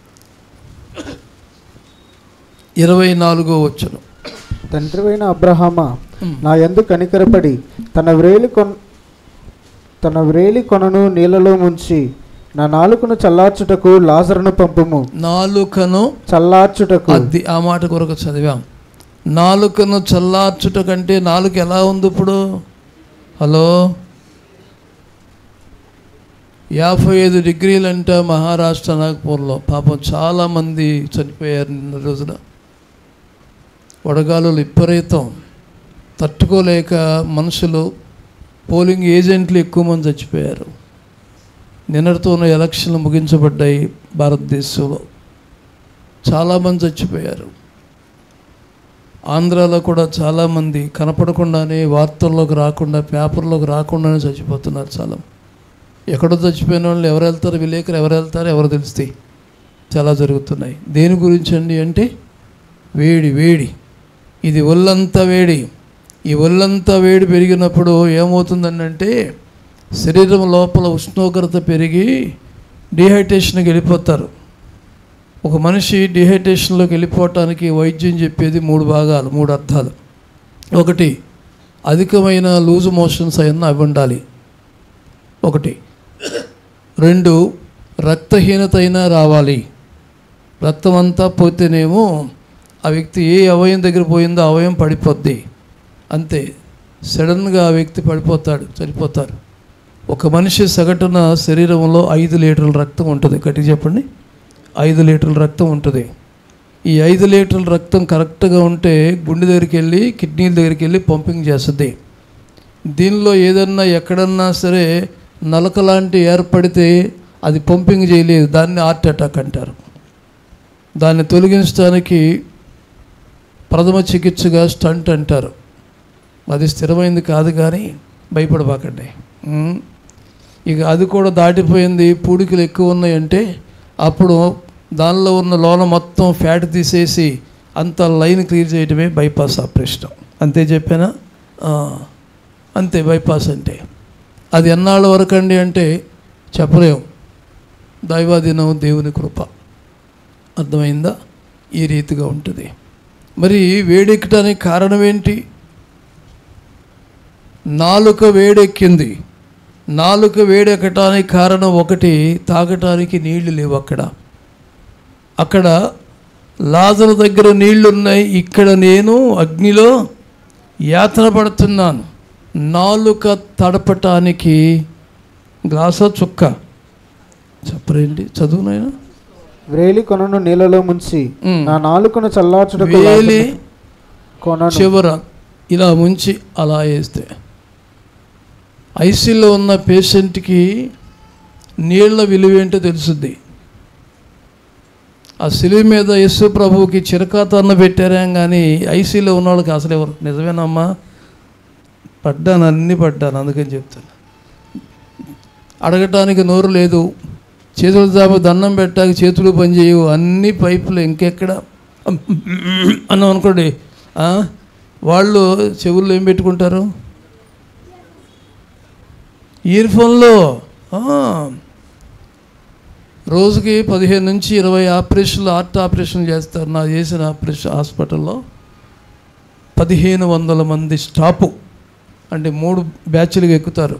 ఇరవై నాలుగో వచ్చును తండ్రివైన అబ్రహామా నా యందు కనికరపడి తన వ్రేలి కొన తన వ్రేలి కొనను నీళ్ళలో ముంచి నా నాలుకను చల్లార్చుటకు లాజరును పంపుము నాలుకను చల్లార్చుటకు అది ఆ మాట కొరకు చదివాం నాలుకను చల్లార్చుట కంటే నాలుక ఎలా ఉంది ఇప్పుడు హలో యాభై ఐదు డిగ్రీలంట మహారాష్ట్ర నాగపూర్లో పాపం చాలామంది చనిపోయారు నిన్న రోజున వడగాలులు విపరీతం తట్టుకోలేక మనుషులు పోలింగ్ ఏజెంట్లు ఎక్కువ మంది చచ్చిపోయారు నిన్నటితోనే ఎలక్షన్లు ముగించబడ్డాయి భారతదేశంలో చాలామంది చచ్చిపోయారు ఆంధ్రాలో కూడా చాలామంది కనపడకుండానే వార్తల్లోకి రాకుండా పేపర్లోకి రాకుండానే చచ్చిపోతున్నారు చాలా ఎక్కడో చచ్చిపోయిన వాళ్ళు ఎవరు వెళ్తారు విలేకరు ఎవరు వెళ్తారు ఎవరు తెలుస్తాయి చాలా జరుగుతున్నాయి దేని గురించి అండి అంటే వేడి వేడి ఇది ఒళ్ళంతా వేడి ఈ ఒళ్ళంతా వేడి పెరిగినప్పుడు ఏమవుతుందని అంటే శరీరం లోపల ఉష్ణోగ్రత పెరిగి డిహైడ్రేషన్కి వెళ్ళిపోతారు ఒక మనిషి డిహైడ్రేషన్లోకి వెళ్ళిపోవటానికి వైద్యం చెప్పేది మూడు భాగాలు మూడు అర్థాలు ఒకటి అధికమైన లూజ్ మోషన్స్ అయినా అవి ఉండాలి ఒకటి రెండు రక్తహీనత అయినా రావాలి రక్తం అంతా పోతేనేమో ఆ వ్యక్తి ఏ అవయం దగ్గర పోయిందో ఆ అవయం పడిపోద్ది అంతే సడన్గా ఆ వ్యక్తి పడిపోతాడు చనిపోతారు ఒక మనిషి సగటున శరీరంలో ఐదు లీటర్ల రక్తం ఉంటుంది గట్టిగా చెప్పండి ఐదు లీటర్ల రక్తం ఉంటుంది ఈ ఐదు లీటర్ల రక్తం కరెక్ట్గా ఉంటే గుండె దగ్గరికి వెళ్ళి కిడ్నీల దగ్గరికి వెళ్ళి పంపింగ్ చేస్తుంది దీనిలో ఏదన్నా ఎక్కడన్నా సరే నలక లాంటి ఏర్పడితే అది పంపింగ్ చేయలేదు దాన్ని హార్ట్ అటాక్ అంటారు దాన్ని తొలగించడానికి ప్రథమ చికిత్సగా స్టంట్ అంటారు అది స్థిరమైంది కాదు కానీ భయపడబాకండి ఉమ్. ఇక అది కూడా దాటిపోయింది పూడికలు ఎక్కువ ఉన్నాయంటే అప్పుడు దానిలో ఉన్న లోన మొత్తం ఫ్యాట్ తీసేసి అంత లైన్ క్లియర్ చేయడమే బైపాస్ ఆపరేషన్ అంతే చెప్పానా ఆ, అంతే బైపాస్ అంటే అది ఎన్నాళ్ళ వరకు అండి అంటే చెప్పలేం దైవాధీనం దేవుని కృప అర్థమైందా ఈ రీతిగా ఉంటుంది మరి వేడెక్కడానికి కారణం ఏంటి నాలుక వేడెక్కింది నాలుక వేడెక్కటానికి కారణం ఒకటి తాగటానికి నీళ్లు లేవు అక్కడ అక్కడ లాజరు దగ్గర నీళ్లు ఉన్నాయి ఇక్కడ నేను అగ్నిలో యాతన పడుతున్నాను నాలుక తడపటానికి గ్లాస చుక్క చెప్పరేంటి చదువునైనా వ్రేలి కొనను నీళ్ళలో ముంచి ఉమ్. నా నాలుకను చల్లార్చుటకు వేలి లాజరును కొనను చివర ఇలా ముంచి అలా వేస్తే ఐసీలో ఉన్న పేషెంట్కి నీళ్ల విలువ ఏంటో తెలుసుద్ది ఆ సిలువ మీద యేసు ప్రభువుకి చిరకాతన్న పెట్టారేం కానీ ఐసీలో ఉన్న వాళ్ళకి అసలు ఎవరు నిజమేనమ్మా పడ్డాను అన్నీ పడ్డాను అందుకని చెప్తాను అడగటానికి నోరు లేదు చేతులు చాపు దండం పెట్టాక చేతులు పనిచేయవు అన్ని పైపులు ఇంకెక్కడ అన్నాం అనుకోండి ఆ? వాళ్ళు చెవుల్లో ఏం పెట్టుకుంటారు ఇయర్ ఫోన్లో ఆ. రోజుకి పదిహేను నుంచి ఇరవై ఆపరేషన్లు హార్ట్ ఆపరేషన్ చేస్తారు నా చేసిన ఆపరేషన్ హాస్పిటల్లో పదిహేను వందల మంది స్టాపు అంటే మూడు బ్యాచ్లుగా ఎక్కుతారు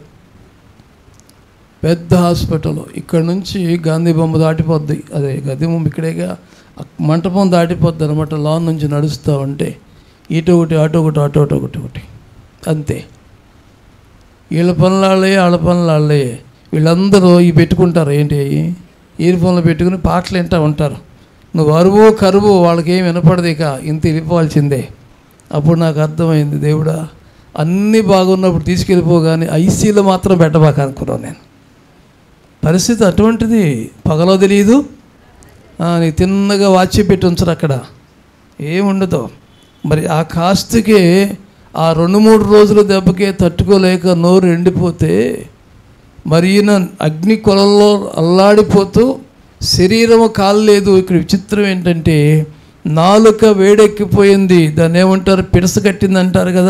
పెద్ద హాస్పిటల్ ఇక్కడ నుంచి గాంధీ బొమ్మ దాటిపోద్ది అదే గది బొమ్మ ఇక్కడేగా ఆ మంటపం దాటిపోద్ది అనమాట లాన్ నుంచి నడుస్తూ ఉంటే ఇటు ఒకటి అటు ఒకటి అటు ఒకటి ఒకటి ఒకటి అంతే వీళ్ళ పనులు వాళ్ళే వాళ్ళ పనులు వాళ్ళే వీళ్ళందరూ ఇవి పెట్టుకుంటారు ఏంటి అవి ఇయర్ ఫోన్లు పెట్టుకుని పాటలు వింటూ ఉంటారు నువ్వు అరువు కరువు వాళ్ళకి ఏం వినపడదు ఇక ఇంత వెళ్ళిపోవాల్సిందే అప్పుడు నాకు అర్థమైంది దేవుడా అన్నీ బాగున్నప్పుడు తీసుకెళ్ళిపో కానీ ఐసీలో మాత్రం పెట్టబాక అనుకున్నాను నేను పరిస్థితి అటువంటిది పగలో తెలియదు ఆ, నీకు తిన్నగా వాచి పెట్టి ఉంచరు అక్కడ ఏముండదు మరి ఆ కాస్తుకే ఆ రెండు మూడు రోజుల దెబ్బకే తట్టుకోలేక నోరు ఎండిపోతే మరి ఈయన అగ్ని కొలంలో అల్లాడిపోతూ శరీరము కాలేదు ఇక్కడ విచిత్రం ఏంటంటే నాలుక వేడెక్కిపోయింది దాన్ని ఏమంటారు పిడస కట్టింది అంటారు కదా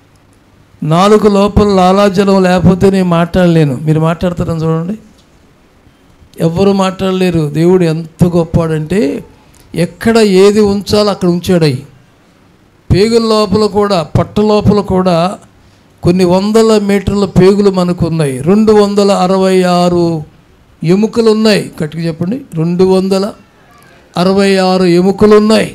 నాలుక లోపల లాలాజలం లేకపోతే నేను మాట్లాడలేను మీరు మాట్లాడతారని చూడండి ఎవ్వరు మాట్లాడలేరు దేవుడు ఎంత గొప్పాడంటే ఎక్కడ ఏది ఉంచాలో అక్కడ ఉంచాడయి పేగుల లోపల కూడా పట్ట లోపల కూడా కొన్ని వందల మీటర్ల పేగులు మనకు ఉన్నాయి రెండు వందల అరవై ఆరు ఎముకలు ఉన్నాయి గట్టిగా చెప్పండి రెండు వందల అరవై ఆరు ఎముకలు ఉన్నాయి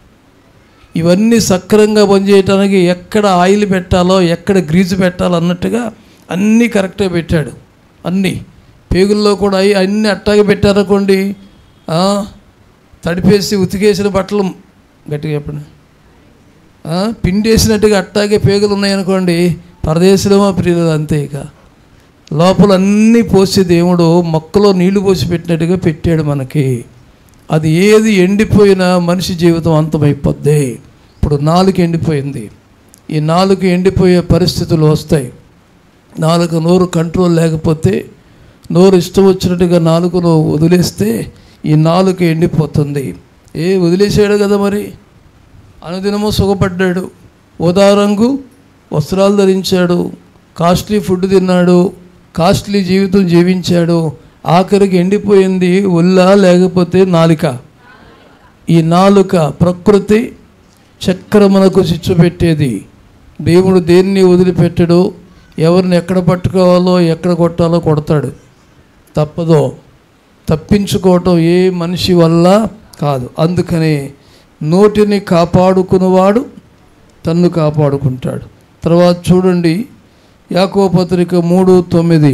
ఇవన్నీ సక్రంగా పనిచేయటానికి ఎక్కడ ఆయిల్ పెట్టాలో ఎక్కడ గ్రీజు పెట్టాలో అన్నట్టుగా అన్నీ కరెక్ట్గా పెట్టాడు అన్నీ పేగుల్లో కూడా అయి అన్నీ అట్టాగే పెట్టారనుకోండి ఆ, తడిపేసి ఉతికేసిన బట్టలు గట్టిగా చెప్పండి ఆ, పిండేసినట్టుగా అట్టాగే పేగులు ఉన్నాయనుకోండి పరదేశంలో ప్రియులు అంతే ఇక లోపల అన్నీ పోసి దేవుడు మొక్కలో నీళ్లు పోసి పెట్టినట్టుగా పెట్టాడు మనకి అది ఏది ఎండిపోయినా మనిషి జీవితం అంతమైపోద్ది ఇప్పుడు నాలుగు ఎండిపోయింది ఈ నాలుగు ఎండిపోయే పరిస్థితులు వస్తాయి నాలుగు నోరు కంట్రోల్ లేకపోతే నోరు ఇష్టం వచ్చినట్టుగా నాలుగును వదిలేస్తే ఈ నాలుగు ఎండిపోతుంది ఏ వదిలేసాడు కదా మరి అనుదినము సుఖపడ్డాడు ఉదారంగు వస్త్రాలు ధరించాడు కాస్ట్లీ ఫుడ్ తిన్నాడు కాస్ట్లీ జీవితం జీవించాడు ఆఖరికి ఎండిపోయింది ఒళ్ళ లేకపోతే నాలిక ఈ నాలుక ప్రకృతి చక్రమునకు చిచ్చు పెట్టేది దేవుడు దేన్ని వదిలిపెట్టడు ఎవరిని ఎక్కడ పట్టుకోవాలో ఎక్కడ కొట్టాలో కొడతాడు తప్పదో తప్పించుకోవటం ఏ మనిషి వల్ల కాదు అందుకని నోటిని కాపాడుకున్నవాడు తన్ను కాపాడుకుంటాడు తర్వాత చూడండి యాకో పత్రిక మూడు తొమ్మిది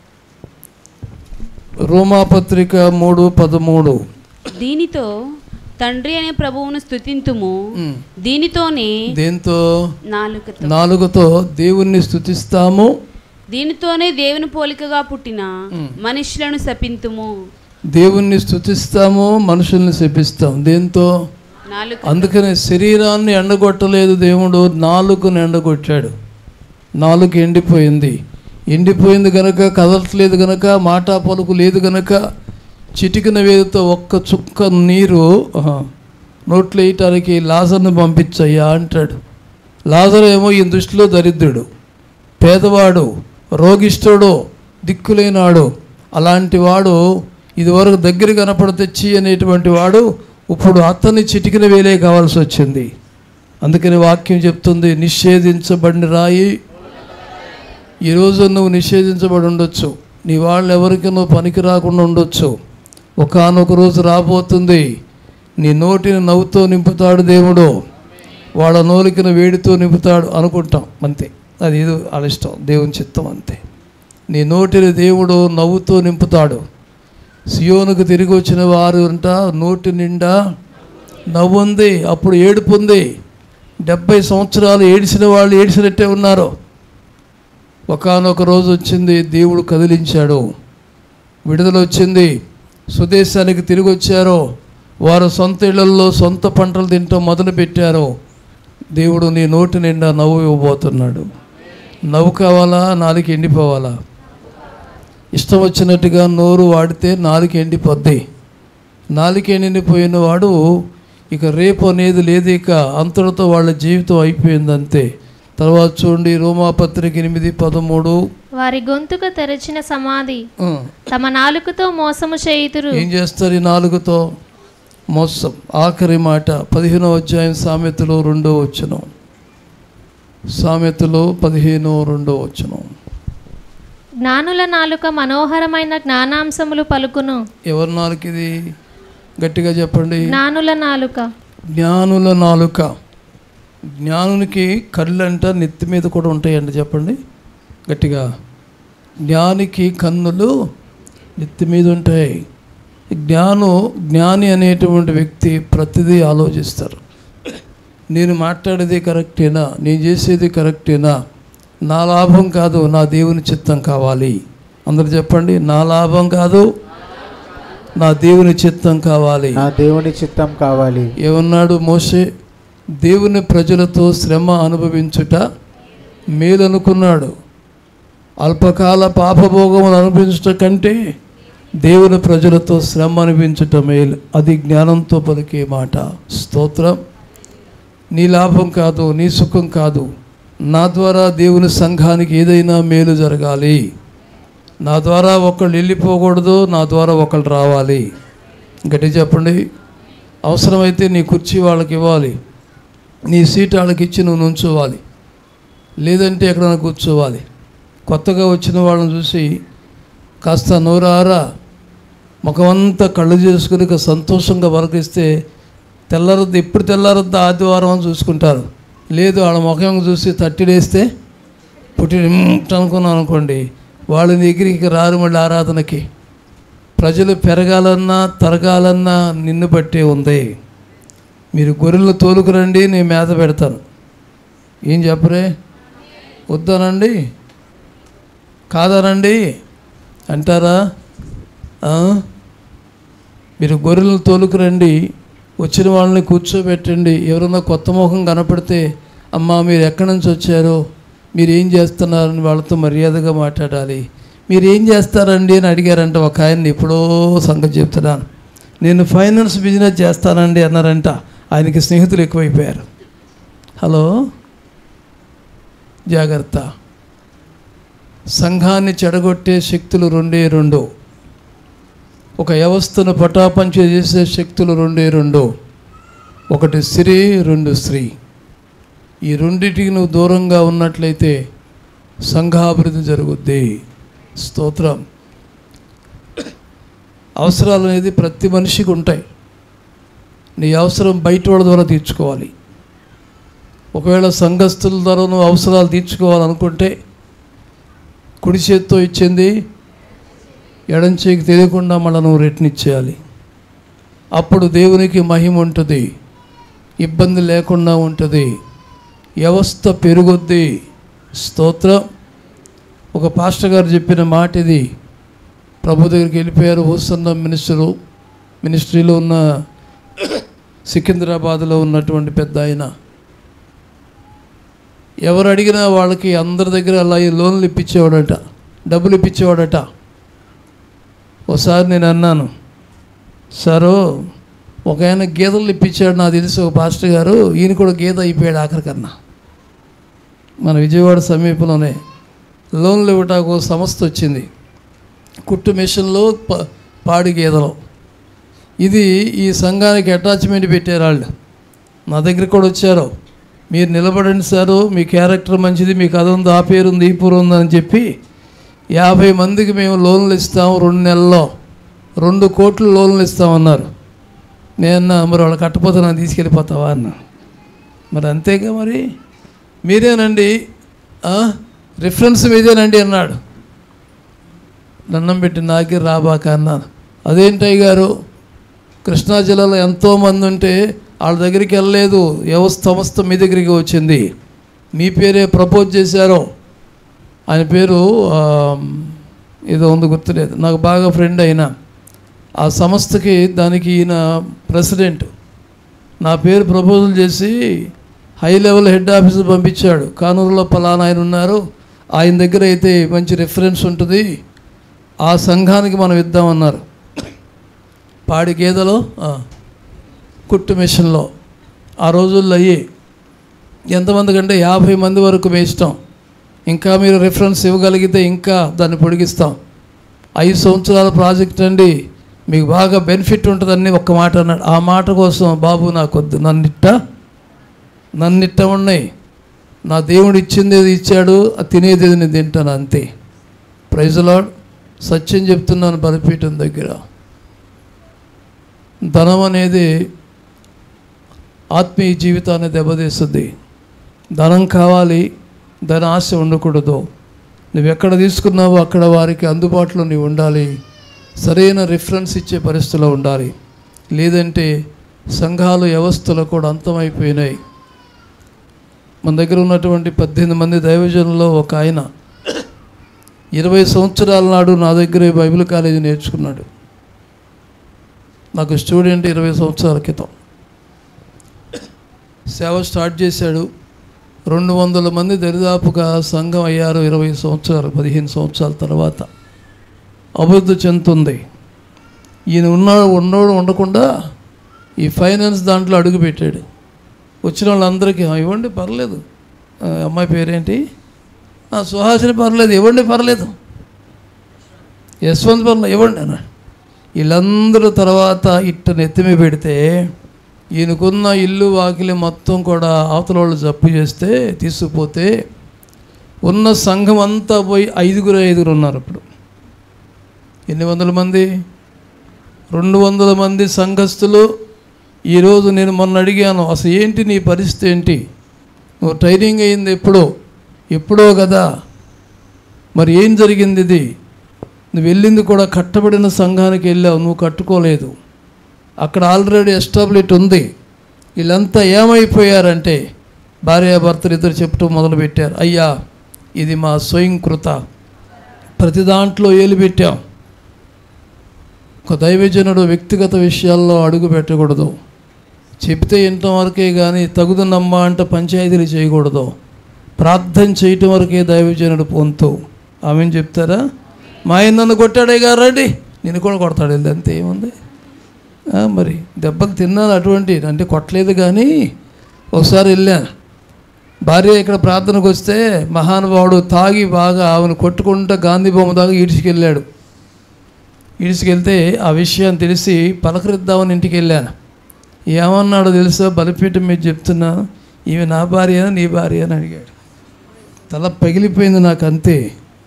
రోమాపత్రిక మూడు పదమూడు దీనితో తండ్రి అనే ప్రభువును స్తుతింతుము ఉమ్. దీనితోనే దేంతో నాలుకతో నాలుగుతో దేవుణ్ణి స్థుతిస్తాము దీనితోనే దేవుని పోలికగా పుట్టిన మనుషులను శపింతుము దేవుణ్ణి స్థుతిస్తాము మనుషుల్ని శపిస్తాం దేంతో నాలుక అందుకని శరీరాన్ని ఎండగొట్టలేదు దేవుడు నాలుగుని ఎండగొట్టాడు నాలుగు ఎండిపోయింది ఎండిపోయింది గనక కదలట్లేదు గనక మాట పలుకు లేదు గనక చిటికిన వేదితో ఒక్క చుక్క నీరు ఆహా, నోట్లో వేయటానికి లాజర్ని పంపించయ్యా అంటాడు లాజర్ ఏమో ఈ దృష్టిలో దరిద్రుడు పేదవాడు రోగిష్ఠుడు దిక్కులేనాడు అలాంటి వాడు ఇదివరకు దగ్గర కనపడితే చీ అనేటువంటి వాడు ఇప్పుడు అతన్ని చిటికిన వేలే కావాల్సి వచ్చింది అందుకని వాక్యం చెప్తుంది నిషేధించబడిన రాయి ఈరోజు నువ్వు నిషేధించబడి ఉండొచ్చు నీ వాళ్ళు ఎవరికి నువ్వు పనికి రాకుండా ఉండొచ్చు ఒకనొక రోజు రాబోతుంది నీ నోటిని నవ్వుతో నింపుతాడు దేవుడు వాళ్ళ నోలికిన వేడితో నింపుతాడు అనుకుంటాం అంతే అది ఏదో వాళ్ళ ఇష్టం దేవుని చిత్తం అంతే నీ నోటిని దేవుడు నవ్వుతో నింపుతాడు సియోనుకు తిరిగి వచ్చిన వారు అంట నోటి నిండా నవ్వు ఉంది అప్పుడు ఏడుపు ఉంది డెబ్బై సంవత్సరాలు ఏడిసిన వాళ్ళు ఏడిసినట్టే ఉన్నారు ఒకానొక రోజు వచ్చింది దేవుడు కదిలించాడు విడుదల వచ్చింది స్వదేశానికి తిరిగి వచ్చారు వారు సొంత ఇళ్లలో సొంత పంటలు తింటాం మొదలు పెట్టారు దేవుడు నీ నోటి నిండా నవ్వు ఇవ్వబోతున్నాడు నవ్వు కావాలా నాలుగు ఎండిపోవాలా ఇష్టం వచ్చినట్టుగా నోరు వాడితే నాలుక ఎండిపోద్ది నాలుక ఎండిపోయిన వాడు ఇక రేపు అనేది లేదు ఇక అంతటితో వాళ్ళ జీవితం అయిపోయిందంతే తర్వాత చూడండి రోమాపత్రిక ఎనిమిది పదమూడు వారి గొంతుకు తెరచిన సమాధి ఆ, తమ నాలుకతో మోసము చేయుదురు ఏం చేస్తారు ఈ నాలుగుతో మోసం ఆఖరి మాట పదిహేనో అధ్యాయం సామెతలో రెండో వచ్చును సామెతలో పదిహేనో రెండో వచ్చును జ్ఞానుల నాలుక మనోహరమైన జ్ఞానాంశములు పలుకును ఎవరి నాలుక ఇది గట్టిగా చెప్పండి జ్ఞానుల నాలుక జ్ఞానుల నాలుక జ్ఞానునికి కళ్ళంట నెత్తి మీద కూడా ఉంటాయండి చెప్పండి గట్టిగా జ్ఞానికి కన్నులు నెత్తి మీద ఉంటాయి జ్ఞాను జ్ఞాని అనేటువంటి వ్యక్తి ప్రతిదీ ఆలోచిస్తారు నేను మాట్లాడేది కరెక్టేనా నేను చేసేది కరెక్టేనా నా లాభం కాదు నా దేవుని చిత్తం కావాలి అందరు చెప్పండి నా లాభం కాదు నా దేవుని చిత్తం కావాలి నా దేవుని చిత్తం కావాలి ఏమన్నాడు మోషే దేవుని ప్రజలతో శ్రమ అనుభవించుట మేలనుకున్నాడు అల్పకాల పాపభోగములు అనుభవించుట కంటే దేవుని ప్రజలతో శ్రమ అనిపించుట మేలు అది జ్ఞానంతో పలికే మాట స్తోత్రం నీ లాభం కాదు నీ సుఖం కాదు నా ద్వారా దేవుని సంఘానికి ఏదైనా మేలు జరగాలి నా ద్వారా ఒకళ్ళు వెళ్ళిపోకూడదు నా ద్వారా ఒకళ్ళు రావాలి గట్టి చెప్పండి అవసరమైతే నీ కుర్చీ వాళ్ళకి ఇవ్వాలి నీ సీట్ వాళ్ళకి ఇచ్చి నువ్వు నుంచోవాలి లేదంటే ఎక్కడైనా కూర్చోవాలి కొత్తగా వచ్చిన వాళ్ళని చూసి కాస్త నోరారా ముఖమంతా కళ్ళు చేసుకుని ఇక సంతోషంగా వరకిస్తే తెల్లారద్దు ఎప్పుడు తెల్లారద్దు ఆదివారం అని చూసుకుంటారు లేదు వాళ్ళ ముఖం చూసి తట్టిడేస్తే పుట్టి అనుకున్నాను అనుకోండి వాళ్ళ దగ్గరికి రారు మళ్ళీ ఆరాధనకి ప్రజలు పెరగాలన్నా తరగాలన్నా నిన్ను బట్టే ఉంది మీరు గొర్రెలు తోలుకురండి నేను మేత పెడతాను ఏం చెప్పరే వద్దానండి కాదానండి అంటారా ఆ? మీరు గొర్రెలను తోలుకురండి వచ్చిన వాళ్ళని కూర్చోబెట్టండి ఎవరైనా కొత్త ముఖం కనపడితే అమ్మా మీరు ఎక్కడి నుంచి వచ్చారో మీరు ఏం చేస్తున్నారని వాళ్ళతో మర్యాదగా మాట్లాడాలి మీరు ఏం చేస్తారండి అని అడిగారంట ఒక ఆయన్ని ఎప్పుడో సంగతి చెప్తున్నాను నేను ఫైనాన్స్ బిజినెస్ చేస్తానండి అన్నారంట ఆయనకి స్నేహితులు ఎక్కువైపోయారు హలో జాగ్రత్త సంఘాన్ని చెడగొట్టే శక్తులు రెండే రెండు ఒక వ్యవస్థను పటాపంచ చేసే శక్తులు రెండే రెండు ఒకటి స్త్రీ రెండు స్త్రీ ఈ రెండిటికి నువ్వు దూరంగా ఉన్నట్లయితే సంఘాభివృద్ధి జరుగుద్ది స్తోత్రం అవసరాలు అనేది ప్రతి మనిషికి ఉంటాయి నీ అవసరం బయట వాళ్ళ ద్వారా తీర్చుకోవాలి ఒకవేళ సంఘస్థుల ద్వారా నువ్వు అవసరాలు తీర్చుకోవాలనుకుంటే కుడి చేత్తో ఇచ్చింది ఎడం చేయికి తెలియకుండా మళ్ళీ నువ్వు రిటర్న్ ఇచ్చేయాలి అప్పుడు దేవునికి మహిమ ఉంటుంది ఇబ్బంది లేకుండా ఉంటుంది వ్యవస్థ పెరుగుద్ది స్తోత్రం ఒక పాస్టర్ గారు చెప్పిన మాట ఇది ప్రభు దగ్గరికి వెళ్ళిపోయారు హూసన్న మినిస్టరు మినిస్ట్రీలో ఉన్న సికింద్రాబాద్లో ఉన్నటువంటి పెద్ద ఆయన ఎవరు అడిగినా వాళ్ళకి అందరి దగ్గర అలా ఈ లోన్లు ఇప్పించేవాడట డబ్బులు ఇప్పించేవాడట ఒకసారి నేను అన్నాను సారు ఒక ఆయన గీతలు ఇప్పించాడు నాకు తెలిసి ఒక పాస్టర్ గారు ఈయన కూడా గీత అయిపోయాడు ఆఖరికన్నా మన విజయవాడ సమీపంలోనే లోన్లు ఇవ్వటానికి ఒక సంస్థ వచ్చింది కుట్టు మిషన్లో ప పాడి గీతలు ఇది ఈ సంఘానికి అటాచ్మెంట్ పెట్టారు వాళ్ళు నా దగ్గర కూడా వచ్చారు మీరు నిలబడండి సారు మీ క్యారెక్టర్ మంచిది మీకు అది ఉంది ఆ పేరు ఉంది ఈ పేరు ఉంది అని చెప్పి యాభై మందికి మేము లోన్లు ఇస్తాం రెండు నెలల్లో రెండు కోట్లు లోన్లు ఇస్తామన్నారు నేను మరి వాళ్ళు కట్టపోతే నన్ను తీసుకెళ్ళిపోతావా అన్న మరి అంతేగా మరి మీరేనండి ఆ? రిఫరెన్స్ మీదేనండి అన్నాడు దండం పెట్టి నాకే రాబాక అన్నాను అదేంటయ్య గారు కృష్ణా జిల్లాలో ఎంతోమంది ఉంటే వాళ్ళ దగ్గరికి వెళ్ళలేదు వ్యవస్థ సంస్థ మీ దగ్గరికి వచ్చింది మీ పేరే ప్రపోజ్ చేశారు ఆయన పేరు ఆ, ఏదో ఉంది గుర్తులేదు నాకు బాగా ఫ్రెండ్ అయినా ఆ సంస్థకి దానికి ఈయన ప్రెసిడెంట్ నా పేరు ప్రపోజల్ చేసి హై లెవెల్ హెడ్ ఆఫీస్ పంపించాడు కానూరులో పలానా ఆయన ఉన్నారు ఆయన దగ్గర అయితే మంచి రిఫరెన్స్ ఉంటుంది ఆ సంఘానికి మనం ఇద్దామన్నారు పాడి గేదెలో ఆ, కుట్టు మిషన్లో ఆ రోజుల్లో అయ్యి ఎంతమంది కంటే యాభై మంది వరకు మీ ఇష్టం ఇంకా మీరు రిఫరెన్స్ ఇవ్వగలిగితే ఇంకా దాన్ని పొడిగిస్తాం ఐదు సంవత్సరాల ప్రాజెక్ట్ అండి మీకు బాగా బెనిఫిట్ ఉంటుందని ఒక్క మాట అన్నాడు ఆ మాట కోసం బాబు నాకు వద్దు నన్నిట్ట నన్నిట్ట ఉన్నాయి నా దేవుడు ఇచ్చింది ఏది ఇచ్చాడు అది తినేది ఏది నేను తింటాను అంతే ప్రైజలాడ్ సత్యం చెప్తున్నాను బలిపీఠం దగ్గర ధనం అనేది ఆత్మీయ జీవితాన్ని దెబ్బతీస్తుంది ధనం కావాలి ధన ఆశ ఉండకూడదు నువ్వు ఎక్కడ తీసుకున్నావో అక్కడ వారికి అందుబాటులో నీవు ఉండాలి సరైన రిఫరెన్స్ ఇచ్చే పరిస్థితిలో ఉండాలి లేదంటే సంఘాలు వ్యవస్థలు కూడా అంతమైపోయినాయి మన దగ్గర ఉన్నటువంటి పద్దెనిమిది మంది దైవజనుల్లో ఒక ఆయన ఇరవై సంవత్సరాల నాడు నా దగ్గర బైబిల్ కాలేజీ నేర్చుకున్నాడు నాకు స్టూడెంట్ ఇరవై సంవత్సరాల క్రితం సేవ స్టార్ట్ చేశాడు రెండు వందల మంది దరిదాపుగా సంఘం అయ్యారు ఇరవై సంవత్సరాలు పదిహేను సంవత్సరాల తర్వాత అభివృద్ధి చెందుతుంది ఈయన ఉన్నాడు ఉన్నోడు ఉండకుండా ఈ ఫైనాన్స్ దాంట్లో అడుగు పెట్టాడు వచ్చిన వాళ్ళందరికీ "ఆ, ఇవ్వండి పర్లేదు ఆ, అమ్మాయి పేరేంటి "ఆ, సుహాసిని పర్లేదు ఇవ్వండి పర్లేదు యశ్వంత్ పర్లేదు ఇవ్వండి అన్నాడు వీళ్ళందరూ తర్వాత ఇట్ట నెత్తిమి పెడితే ఈయనకున్న ఇల్లు వాకిలి మొత్తం కూడా అవతల వాళ్ళు జప్పు చేస్తే తీసుకుపోతే ఉన్న సంఘం అంతా పోయి ఐదుగురు ఐదుగురు ఉన్నారు ఇప్పుడు ఎన్ని వందల మంది రెండు వందల మంది సంఘస్థులు ఈరోజు నేను మొన్న అడిగాను అసలు ఏంటి నీ పరిస్థితి ఏంటి నువ్వు ట్రైనింగ్ అయింది ఎప్పుడో ఎప్పుడో కదా మరి ఏం జరిగింది ఇది నువ్వు వెళ్ళింది కూడా కట్టబడిన సంఘానికి వెళ్ళావు నువ్వు కట్టుకోలేదు అక్కడ ఆల్రెడీ ఎస్టాబ్లిట్ ఉంది వీళ్ళంతా ఏమైపోయారంటే భార్యాభర్తలు ఇద్దరు చెప్పటం మొదలుపెట్టారు అయ్యా ఇది మా స్వయంకృత ప్రతి దాంట్లో ఏలు పెట్టాం ఒక దైవజనుడు వ్యక్తిగత విషయాల్లో అడుగు పెట్టకూడదు చెప్తే ఇంత వరకే కానీ తగుదనమ్మా అంటే పంచాయతీలు చేయకూడదు ప్రార్థన చేయటం వరకే దైవజనుడు పొంతు ఆమెను చెప్తారా మా ఆయన నన్ను కొట్టాడే గారు రండి నేను కూడా కొడతాడు వెళ్ళి అంతే ఏముంది ఆ, మరి దెబ్బలు తిన్నాను అటువంటి అంటే కొట్టలేదు కానీ ఒకసారి వెళ్ళాను భార్య ఇక్కడ ప్రార్థనకు వస్తే మహానుభావుడు తాగి బాగా ఆమెను కొట్టుకుంటూ గాంధీ బొమ్మ దాకా ఈడ్చుకెళ్ళాడు ఈడ్చుకెళ్తే ఆ విషయం తెలిసి పలకరిద్దామని ఇంటికి వెళ్ళాను ఏమన్నాడో తెలుసా బలిపీఠం మీద చెప్తున్నాను ఈమె నా భార్య నీ భార్య అని అడిగాడు తల పగిలిపోయింది నాకు అంతే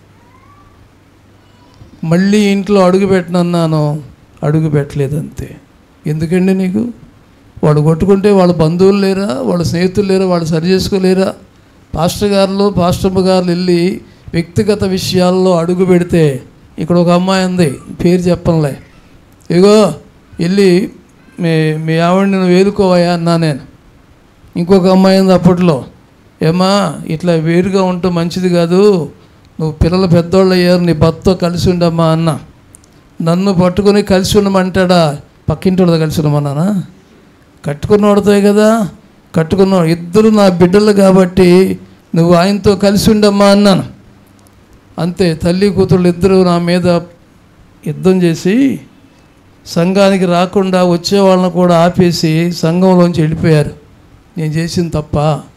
మళ్ళీ ఇంట్లో అడుగు పెట్టనన్నాను అడుగు పెట్టలేదు అంతే ఎందుకండి నీకు వాడు కొట్టుకుంటే వాళ్ళ బంధువులు లేరా వాళ్ళ స్నేహితులు లేరా వాళ్ళు సరి చేసుకోలేరా పాస్టర్ గారులు పాస్టమ్మ గారు వెళ్ళి వ్యక్తిగత విషయాల్లో అడుగు పెడితే ఇక్కడ ఒక అమ్మాయి ఉంది పేరు చెప్పనులే ఇగో వెళ్ళి మీ మీ ఆవిడని నువ్వు వేలుకోవయా అన్నా నేను ఇంకొక అమ్మాయి ఉంది అప్పట్లో ఏమా ఇట్లా వేరుగా ఉంటే మంచిది కాదు నువ్వు పిల్లలు పెద్దోళ్ళు అయ్యారు నీ భర్తతో కలిసి ఉండమ్మా అన్న నన్ను పట్టుకొని కలిసి ఉండమంటాడా పక్కింటి కలిసి ఉండమన్నానా కట్టుకున్నవాడితో కదా కట్టుకున్న ఇద్దరు నా బిడ్డలు కాబట్టి నువ్వు ఆయనతో కలిసి ఉండమ్మా అన్నాను అంతే తల్లి కూతుళ్ళు ఇద్దరు నా మీద యుద్ధం చేసి సంఘానికి రాకుండా వచ్చే వాళ్ళని కూడా ఆపేసి సంఘంలోంచి వెళ్ళిపోయారు నేను చేసింది తప్ప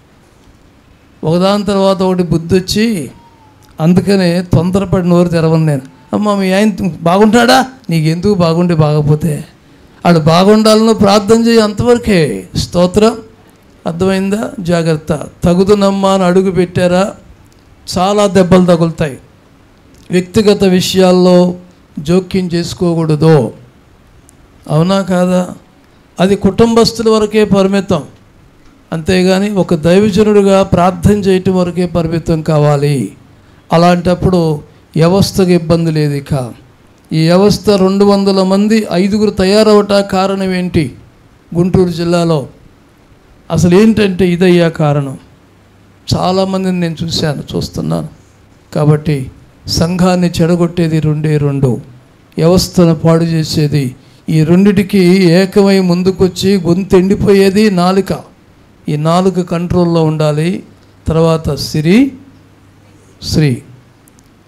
ఒకదాని తర్వాత ఒకటి బుద్ధి వచ్చి అందుకనే తొందరపడి నోరు తెరవను నేను అమ్మ మీ ఆయన బాగుంటాడా నీకు ఎందుకు బాగుంటే బాగపోతే ఆడు బాగుండాలను ప్రార్థన చేయి అంతవరకే స్తోత్రం అర్థమైందా జాగ్రత్త తగుదునమ్మా అని అడుగు పెట్టారా చాలా దెబ్బలు తగులుతాయి వ్యక్తిగత విషయాల్లో జోక్యం చేసుకోకూడదు అవునా కాదా అది కుటుంబస్తుల వరకే పరిమితం అంతేగాని ఒక దైవజనుడిగా ప్రార్థన చేయటం వరకే పరిమితం కావాలి అలాంటప్పుడు వ్యవస్థకు ఇబ్బంది లేదు ఇక ఈ వ్యవస్థ రెండు వందల మంది ఐదుగురు తయారవట కారణం ఏంటి గుంటూరు జిల్లాలో అసలు ఏంటంటే ఇదయ్యా కారణం చాలామందిని నేను చూశాను చూస్తున్నాను కాబట్టి సంఘాన్ని చెడగొట్టేది రెండే రెండు వ్యవస్థను పాడు చేసేది ఈ రెండిటికి ఏకమై ముందుకొచ్చి గొంతు ఎండిపోయేది నాలుక ఈ నాలుక కంట్రోల్లో ఉండాలి తర్వాత సిరి శ్రీ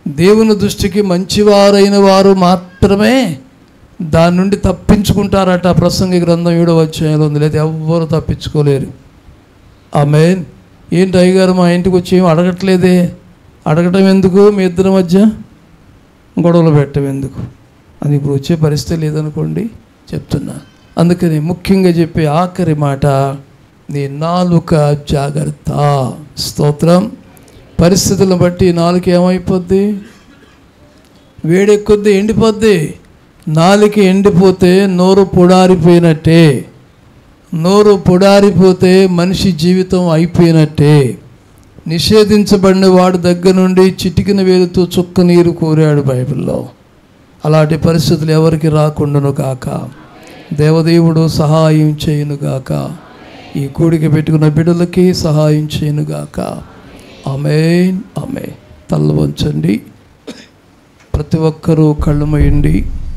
దేవుని దృష్టికి మంచివారైన వారు మాత్రమే దాని నుండి తప్పించుకుంటారట ప్రసంగి గ్రంథం ఏడో అధ్యాయంలో ఉంది లేదా ఎవ్వరు తప్పించుకోలేరు ఆమె ఏంటి అయ్యగారు మా ఇంటికి వచ్చి ఏం అడగట్లేదే అడగటం ఎందుకు మీ ఇద్దరి మధ్య గొడవలు పెట్టడం ఎందుకు అది ఇప్పుడు వచ్చే పరిస్థితి లేదనుకోండి చెప్తున్నా అందుకని ముఖ్యంగా చెప్పే ఆఖరి మాట నీ నాలుక జాగ్రత్త స్తోత్రం పరిస్థితులను బట్టి నాలుక ఏమైపోద్ది వేడెక్కొద్ది ఎండిపోద్ది నాలుక ఎండిపోతే నోరు పొడారిపోయినట్టే నోరు పొడారిపోతే మనిషి జీవితం అయిపోయినట్టే నిషేధించబడిన వాడి దగ్గర నుండి చిటికిన వేలుతో చుక్క నీరు కోరాడు బైబిల్లో అలాంటి పరిస్థితులు ఎవరికి రాకుండాను కాక దేవదేవుడు సహాయం చేయను గాక ఈ కూడిక పెట్టుకున్న బిడ్డలకి సహాయం చేయను గాక ఆమెన్ ఆమె తల్ల వంచండి ప్రతి ఒక్కరూ కళ్ళు మూయండి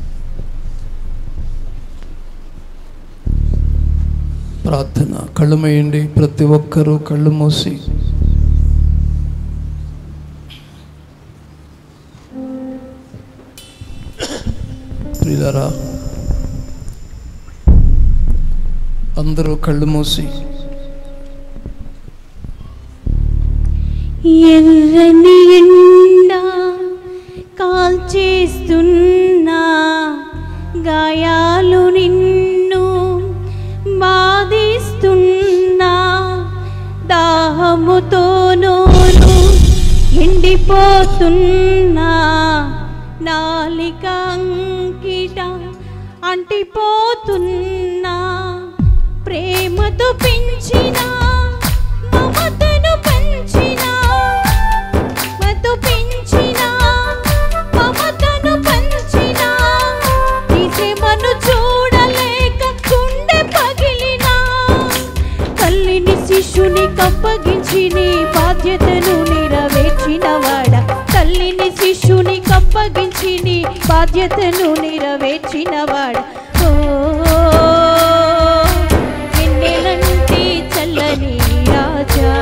ప్రార్థన కళ్ళు మూయండి ప్రతి ఒక్కరూ కళ్ళు మూసి ప్రియులారా అందరూ కళ్ళు మూసి ఎర్రని ఎండా కాల్చేస్తున్నా గాయాలు నిన్ను బాధిస్తున్నా దాహముతో నోను ఎండిపోతున్నా నాలిక అంకిట అంటిపోతున్నా ప్రేమతో పెంచిన మమతను పెంచిన మతో పెంచిన మమతను పంచిన నిజమను చూడలేక గుండె పగిలినా తల్లిని శిశుని కప్పగించి నీ బాధ్యతను నెరవేర్చినవాడ తల్లిని శిశుని కప్పగించి నీ బాధ్యతను నెరవేర్చినవాడ ఓ ఎన్నెలంటి చల్లని రాజా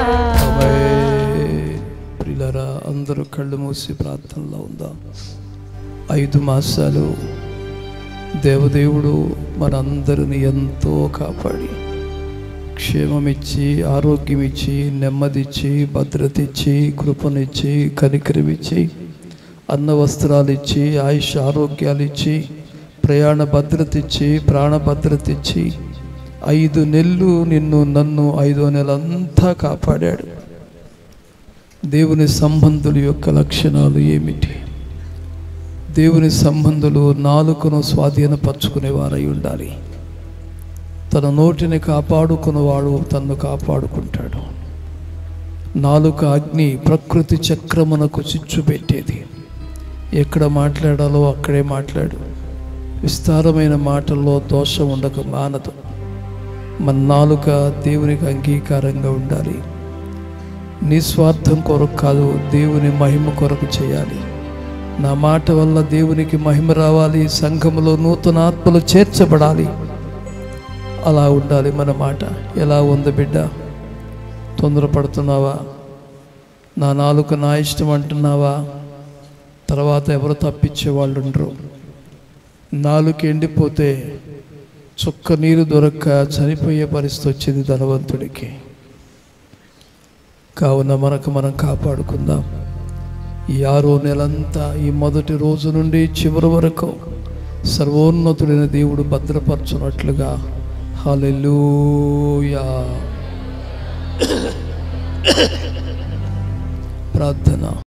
ప్రియులరా అందరూ కళ్ళు మూసి ప్రార్థనలో ఉందాం ఐదు మాసాలు దేవదేవుడు మనందరిని ఎంతో కాపాడి క్షేమమిచ్చి ఆరోగ్యమిచ్చి నెమ్మదిచ్చి భద్రత ఇచ్చి కృపనిచ్చి కనికరమిచ్చి అన్న వస్త్రాలు ఇచ్చి ఆయుష్ ఆరోగ్యాలు ఇచ్చి ప్రయాణ భద్రత ఇచ్చి ప్రాణ భద్రత ఇచ్చి ఐదు నెలలు నిన్ను నన్ను ఐదో నెలంతా కాపాడాడు దేవుని సంబంధుల యొక్క లక్షణాలు ఏమిటి దేవుని సంబంధులు నాలుకను స్వాధీనపరచుకునేవారై ఉండాలి తన నోటిని కాపాడుకున్నవాడు తన్ను కాపాడుకుంటాడు నాలుక అగ్ని ప్రకృతి చక్రమునకు చిచ్చు పెట్టేది ఎక్కడ మాట్లాడాలో అక్కడే మాట్లాడు విస్తారమైన మాటల్లో దోషం ఉండక మానదు మన నాలుక దేవునికి అంగీకారంగా ఉండాలి నిస్వార్థం కొరకు కాదు దేవుని మహిమ కొరకు చేయాలి నా మాట వల్ల దేవునికి మహిమ రావాలి సంఘములో నూతన ఆత్మలు చేర్చబడాలి అలా ఉండాలి మన మాట ఎలా ఉంది బిడ్డ తొందరపడుతున్నావా నా నాలుక నా ఇష్టం అంటున్నావా తర్వాత ఎవరు తప్పించే వాళ్ళు ఉండరు నాలుక ఎండిపోతే చుక్క నీరు దొరక్క చనిపోయే పరిస్థితి వచ్చింది ధనవంతుడికి కావున మనకు మనం కాపాడుకుందాం ఈ ఆరో నెలంతా ఈ మొదటి రోజు నుండి చివరి వరకు సర్వోన్నతుడైన దేవుడు భద్రపరచున్నట్లుగా హల్లెలూయా ప్రార్థన